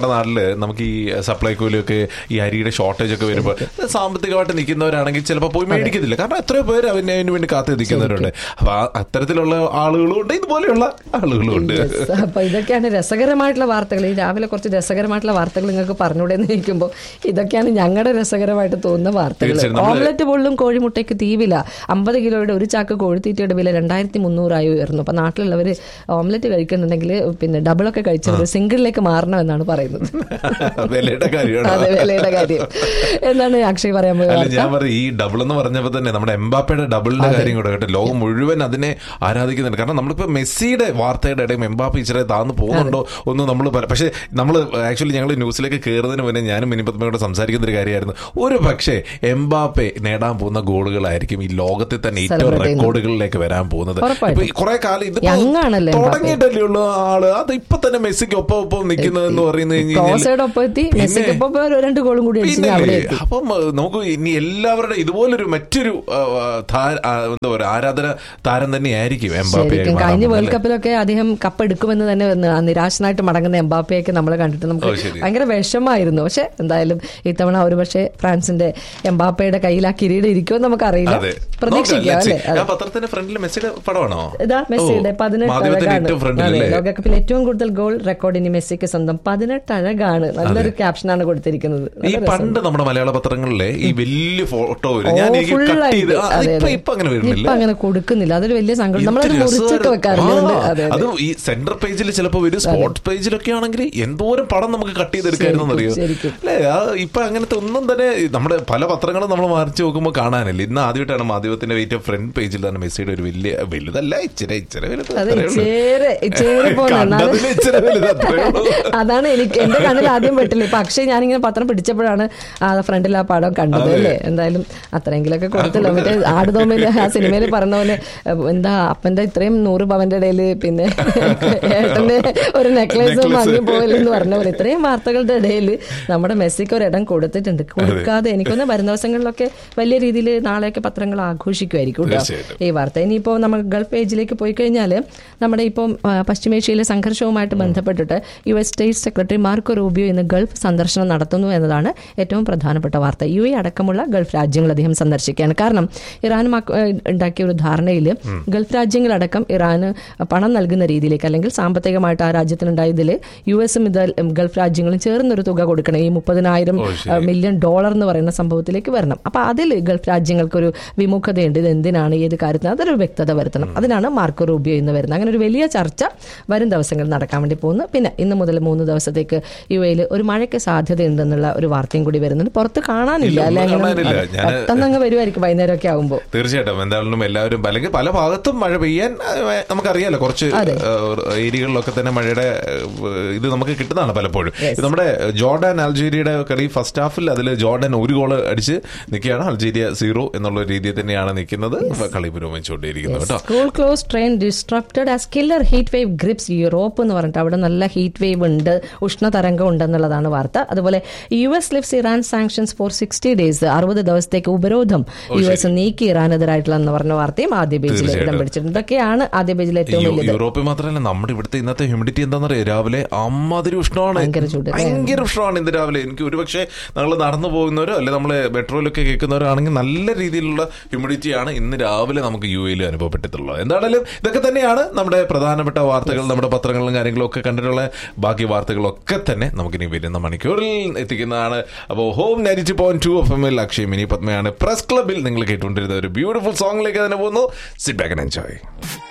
നമുക്ക് ഈ സപ്ലൈകോയിലൊക്കെ ഈ അരിയുടെ ഷോർട്ടേജ് ഒക്കെ വരുമ്പോൾ സാമ്പത്തികമായിട്ട് നിൽക്കുന്നവരാണെങ്കിൽ ചിലപ്പോൾ പോയി മേടിക്കത്തില്ല കാരണം എത്രയോ പേര് അവന് അതിന് വേണ്ടി കാത്തു നിൽക്കുന്നവരുണ്ട് അപ്പൊ ആ- അത്തരത്തിലുള്ള ആളുകളും ഉണ്ട് ഇതുപോലെയുള്ള ആളുകളും ഉണ്ട്
Yes. അപ്പൊ ഇതൊക്കെയാണ് രസകരമായിട്ടുള്ള വാർത്തകൾ ഈ രാവിലെ കുറച്ച് രസകരമായിട്ടുള്ള വാർത്തകൾ നിങ്ങൾക്ക് പറഞ്ഞൂടെ എന്ന് ചോദിക്കുമ്പോൾ ഇതൊക്കെയാണ് ഞങ്ങളുടെ രസകരമായിട്ട് തോന്നുന്ന വാർത്തകൾ
തീർച്ചയായും നമ്മള്
ഓംലറ്റ് പൊള്ളും കോഴിമുട്ടയ്ക്ക് തീവില അമ്പത് കിലോയുടെ ഒരു ചാക്ക് കോഴിത്തീറ്റയുടെ വില രണ്ടായിരത്തി മുന്നൂറായി ഉയർന്നു അപ്പൊ നാട്ടിലുള്ളവർ ഓംലറ്റ് കഴിക്കുന്നുണ്ടെങ്കിൽ പിന്നെ ഡബിളൊക്കെ കഴിച്ചവർ സിംഗിളിലേക്ക് മാറണമെന്നാണ് പറയുന്നത്
വിലയുടെ കാര്യമാണ്
അതെ വിലയുടെ കാര്യം എന്താണ് അക്ഷയ് പറയാൻ പോയ
അല്ല
വാർത്ത
ഞാൻ പറയും ഈ ഡബിൾ എന്ന് പറഞ്ഞപ്പോ തന്നെ നമ്മുടെ എംബാപ്പയുടെ ഡബിളിന്റെ കാര്യം കൂടെ കേട്ടോ ലോകം മുഴുവൻ അതിനെ ആരാധിക്കുന്നുണ്ട് കാരണം നമ്മളിപ്പോ മെസ്സിയുടെ വാർത്തയുടെ ഇടയിൽ എംബാപ്പ ഇച്ചിരി താന്ന് പോകുന്നുണ്ടോ ഒന്നും നമ്മൾ പക്ഷേ നമ്മൾ ആക്ച്വലി ഞങ്ങൾ ന്യൂസിലേക്ക് കയറുന്നതിന് മുന്നേ ഞാനും മിനിപ്പത്മയോട് സംസാരിക്കുന്ന ഒരു കാര്യമായിരുന്നു ഒരു പക്ഷേ എംബാപ്പെ നേടാൻ പോകുന്ന ഗോളുകളായിരിക്കും ഈ ലോകത്തിൽ തന്നെ ഏറ്റവും
Celebrate ചെയ്യുന്നത്.
റെക്കോർഡുകളിലേക്ക് വരാൻ പോകുന്നത്
ഉറപ്പായിട്ടും.
ഇപ്പൊ കുറെ കാലം ഇത്
Young ആണല്ലോ എംബാപ്പെ.
തുടങ്ങിയിട്ടല്ലേ ഉള്ളൂ ആള് അത് ഇപ്പൊ തന്നെ മെസ്സിക്ക് ഒപ്പം ഒപ്പം നിൽക്കുന്നതെന്ന് പറയുന്നത് കഴിഞ്ഞാൽ
ക്രോസയുടെ ഒപ്പം എത്തി
പിന്നെ-
മെസ്സിക്ക് ഒപ്പം ഒരു രണ്ട് ഗോളും കൂടി അടിച്ചു
പിന്നെ
അവിടെ എത്തി
അപ്പം ഏഹ്, നമുക്ക് ഇനി എല്ലാവരുടെ ഇതുപോലൊരു മറ്റൊരു ആ, ആ, താര- ആ, എന്താ പറയുക ആരാധന താരം തന്നെ ആയിരിക്കും എംബാപ്പെ
ശരിക്കും കഴിഞ്ഞ വേൾഡ് കപ്പിലൊക്കെ അദ്ദേഹം കപ്പ് എടുക്കുമെന്ന് തന്നെ വന്ന് ആ നിരാശനായിട്ട് മടങ്ങുന്ന എംബാപ്പയൊക്കെ നമ്മൾ കണ്ടിട്ട് നമുക്ക്
ഓ, ശരി.
ഭയങ്കര വിഷമായിരുന്നു പക്ഷെ എന്തായാലും ഇത്തവണ ഒരു പക്ഷേ ഫ്രാൻസിന്റെ എംബാപ്പയുടെ കയ്യിൽ ആ കിരീടം ഇരിക്കുമെന്ന് നമുക്കറിയില്ല
അതെ
പ്രതീക്ഷിക്കാം
നോക്കാം,
അല്ലേ
let's see. ആ പത്രത്തിന്റെ ഫ്രണ്ടിൽ മെസ്സിയുടെ പടമാണോ
ഇതാ മെസ്സിയുടെ
ഓ,
പതിനെട്ട്
മാധ്യമത്തിന്റെ
അഴകാണ്
ഏറ്റവും ഫ്രണ്ടിൽ
അതെ,
അല്ലേ
ലോകകപ്പിൽ ഏറ്റവും കൂടുതൽ ഗോൾ റെക്കോർഡ് ഇനി മെസ്സിക്ക് സ്വന്തം പതിനെട്ട് അഴകാണ് നല്ലൊരു ക്യാപ്ഷനാണ് കൊടുത്തിരിക്കുന്നത്
ഈ
നല്ല രസം.
പണ്ട് നമ്മുടെ മലയാള പത്രങ്ങളിലെ ഈ വലിയ ഫോട്ടോ വരും ഞാൻ
ഓ,
എനിക്ക്
full
കട്ട് ചെയ്ത്
ആയിട്ട്.
ആ,
അതെ,
ഇപ്പൊ
അതെ.
ഇപ്പൊ അങ്ങനെ
ഇപ്പൊ
വരുന്നില്ല
അങ്ങനെ കൊടുക്കുന്നില്ല അതൊരു വലിയ സങ്കടം നമ്മളത്
എന്ത്
മുറിച്ചൊക്കെ
രസമായിരുന്നു.
വെക്കാറുണ്ട്
ആ,
അതെ അതെ.
അതും ഈ സെന്റർ പേജിൽ ചിലപ്പോ വരും സ്പോർട്സ് പേജിലൊക്കെ ആണെങ്കിൽ എന്തോരം പടം നമുക്ക് കട്ട് ചെയ്തെടുക്കായിരുന്നു അറിയോ
ശരിക്കും.
അല്ലേ ആ ഇപ്പൊ അങ്ങനത്തെ ഒന്നും തന്നെ നമ്മുടെ പല പത്രങ്ങളും നമ്മൾ മറിച്ച് നോക്കുമ്പോൾ കാണാനില്ല ഇന്ന് ആദ്യമായിട്ടാണ് മാധ്യമത്തിന്റെ ഏറ്റവും ഫ്രണ്ട് പേജിൽ തന്നെ മെസ്സിയുടെ ഒരു വലിയ വലുതല്ല ഇച്ചിരി ഇച്ചിരി വലുത്
അതെ
അത്രേ ഉള്ളൂ.
ഇച്ചേരെ ഇച്ചേരെ പോലെ
കണ്ടതിന് ഇച്ചിരി വലുത് അത്രേ ഉള്ളൂ.
അതാണ് എനിക്ക് എന്റെ കണ്ണിൽ ആദ്യം പെട്ടില്ല ഇപ്പൊ അക്ഷയ് ഞാനിങ്ങനെ പത്രം പിടിച്ചപ്പോഴാണ് ആ ഫ്രണ്ടിൽ ആ പടം കണ്ടത്
അതെ.
അല്ലേ എന്തായാലും അത്രയെങ്കിലൊക്കെ കൊടുത്തല്ലോ മറ്റേ ആടുതോമില് ആ സിനിമയിൽ പറഞ്ഞ പോലെ ഏഹ്, എന്താ അപ്പന്റെ ഇത്രയും നൂറ് പവന്റെ ഇടയിൽ പിന്നെ ഏട്ടന്റെ ഒരു നെക്ലേസ്
Necklace.
വാങ്ങി പോയില്ലെന്ന് പറഞ്ഞ പോലെ ഇത്രയും വാർത്തകളുടെ ഇടയിൽ നമ്മുടെ മെസ്സിക്ക് ഒരു ഇടം കൊടുത്തിട്ടുണ്ട് കൊടുക്കാതെ എനിക്കൊന്ന് വരുന്ന ദിവസങ്ങളിലൊക്കെ വലിയ രീതിയിൽ നാളെയൊക്കെ പത്രങ്ങൾ ആഘോഷിക്കുമായിരിക്കും കേട്ടോ
തീർച്ചയായിട്ടും.
ഈ വാർത്ത ഇനിയിപ്പോൾ നമ്മൾ ഗൾഫ് പേജിലേക്ക് പോയി കഴിഞ്ഞാൽ നമ്മുടെ ഇപ്പം ആ, പശ്ചിമേഷ്യയിലെ സംഘർഷവുമായിട്ട് ബന്ധപ്പെട്ടിട്ട് U S state secretary Marco Rubio ഇന്ന് ഗൾഫ് സന്ദർശനം നടത്തുന്നു എന്നതാണ് ഏറ്റവും പ്രധാനപ്പെട്ട വാർത്ത യു എ അടക്കമുള്ള ഗൾഫ് രാജ്യങ്ങൾ അദ്ദേഹം സന്ദർശിക്കുകയാണ് കാരണം ഇറാൻ മക്ക- ഏഹ് ഉണ്ടാക്കിയ ഒരു ധാരണയിൽ ഗൾഫ് രാജ്യങ്ങളടക്കം ഇറാന് പണം നൽകുന്ന രീതിയിലേക്ക് അല്ലെങ്കിൽ സാമ്പത്തികമായിട്ട് ആ രാജ്യത്തിനുണ്ടായതിൽ യു എസും ഇത് ഗൾഫ് രാജ്യങ്ങളും ചേർന്നൊരു തുക കൊടുക്കണം ഈ മുപ്പതിനായിരം
ഓ, ശരി.
മില്യൺ ഡോളർ എന്ന് പറയുന്ന സംഭവത്തിലേക്ക് വരണം അപ്പൊ അതിൽ ഗൾഫ് രാജ്യങ്ങൾക്കൊരു വിമുഖതയുണ്ട് ഇത് എന്തിനാണ് ഏത് കാര്യത്തിന് അതൊരു വ്യക്തത വരുത്തണം അതിനാണ് മാർക്കോ റൂബിയോ ഇന്ന് വരുന്നത് അങ്ങനെ ഒരു വലിയ ചർച്ച വരും ദിവസങ്ങളിൽ നടക്കാൻ വേണ്ടി പോകുന്നു പിന്നെ ഇന്ന് മുതൽ മൂന്ന് ദിവസത്തേക്ക് യു എയിൽ ഒരു മഴയ്ക്ക് സാധ്യതയുണ്ടെന്നുള്ള ഒരു വാർത്തയും കൂടി വരുന്നുണ്ട് പുറത്ത് കാണാനില്ല
ഇല്ല,
അല്ലെ
ഒന്നും
അങ്ങനെ
കാണാനില്ല. ഞാന്
പെട്ടെന്ന് അങ്ങ് വരുമായിരിക്കും വൈകുന്നേരമൊക്കെ ആകുമ്പോൾ
തീർച്ചയായിട്ടും എന്തായാലും എല്ലാവരും അല്ലെങ്കിൽ പല ഭാഗത്തും മഴ പെയ്യാൻ ഏഹ്, നമുക്കറിയാലോ കുറച്ച്
അതെ.
ഏഹ്, ഏരിയകളിലൊക്കെ തന്നെ മഴയുടെ ഏഹ്, ഇത് നമുക്ക് കിട്ടുന്നതാണ് പലപ്പോഴും
Yes.
ഇത് നമ്മുടെ ജോർഡൻ അൾജീരിയയുടെ കളി ഫസ്റ്റ് ഹാഫിൽ അതിൽ ജോർഡൻ ഒരു ഗോൾ അടിച്ച് നിൽക്കുകയാണ് അൾജീരിയ സീറോ എന്നുള്ള രീതിയിൽ തന്നെയാണ് നിൽക്കുന്നത് കളി പുരോഗമിച്ചുകൊണ്ടിരിക്കുന്നത് കേട്ടോ
school close train disrupted as killer heat wave grips Europe എന്ന് പറഞ്ഞിട്ട് അവിടെ നല്ല ഹീറ്റ് വേവ് ഉണ്ട് ഉഷ്ണതരംഗം ഉണ്ടെന്നുള്ളതാണ് വാർത്ത അതുപോലെ U S ലിഫ്സ് Iran sanctions four sixty days അറുപത് ദിവസത്തേക്ക് ഉപരോധം യു എസ് നീക്കി ഇറാനെതിരായിട്ടുള്ള എന്ന് പറഞ്ഞ വാർത്തയും ആദ്യ പേജിൽ ഇടം
തീർച്ചയായിട്ടും.
പിടിച്ചിട്ടുണ്ട് ഇതൊക്കെയാണ് ആദ്യ പേജിൽ ഏറ്റവും
യു-
വലിയത്
യൂറോപ്പിൽ മാത്രമല്ല നമ്മുടെ ഇവിടുത്തെ ഇന്നത്തെ ഹ്യൂമിഡിറ്റി എന്താണെന്നറിയോ രാവിലെ അമ്മാതിരി ഉഷ്ണമാണ്
ഭയങ്കര ചൂട് അല്ലേ?
ഭയങ്കര ഉഷ്ണമാണ് ഇന്ന് രാവിലെ എനിക്ക് ഒരുപക്ഷെ നമ്മൾ നടന്നു പോകുന്നവരോ അല്ലെ നമ്മൾ മെട്രോയിലൊക്കെ കേൾക്കുന്നവരോ ആണെങ്കിൽ നല്ല രീതിയിലുള്ള ഹ്യൂമിഡിറ്റി ആണ് ഇന്ന് രാവിലെ നമുക്ക് യു എയിൽ അനുഭവപ്പെട്ടിട്ടുള്ളത് എന്താണെങ്കിലും ഇതൊക്കെ തന്നെയാണ് നമ്മുടെ പ്രധാനപ്പെട്ട വാർത്തകൾ നമ്മുടെ പത്രങ്ങളും കാര്യങ്ങളും ഒക്കെ കണ്ടിട്ടുള്ള ബാക്കി വാർത്തകളൊക്കെ തന്നെ നമുക്കിനി വരുന്ന മണിക്കൂറിൽ എത്തിക്കുന്നതാണ് അപ്പോൾ home ninety point two F എമ്മിൽ അക്ഷയ് മിനി പത്മയാണ് പ്രസ് ക്ലബിൽ നിങ്ങൾ കേട്ടുകൊണ്ടിരുന്ന ഒരു ബ്യൂട്ടിഫുൾ സോങ്ങിലേക്ക് തന്നെ പോകുന്നു സിറ്റ് ബാക്ക് ആൻഡ് എൻജോയ്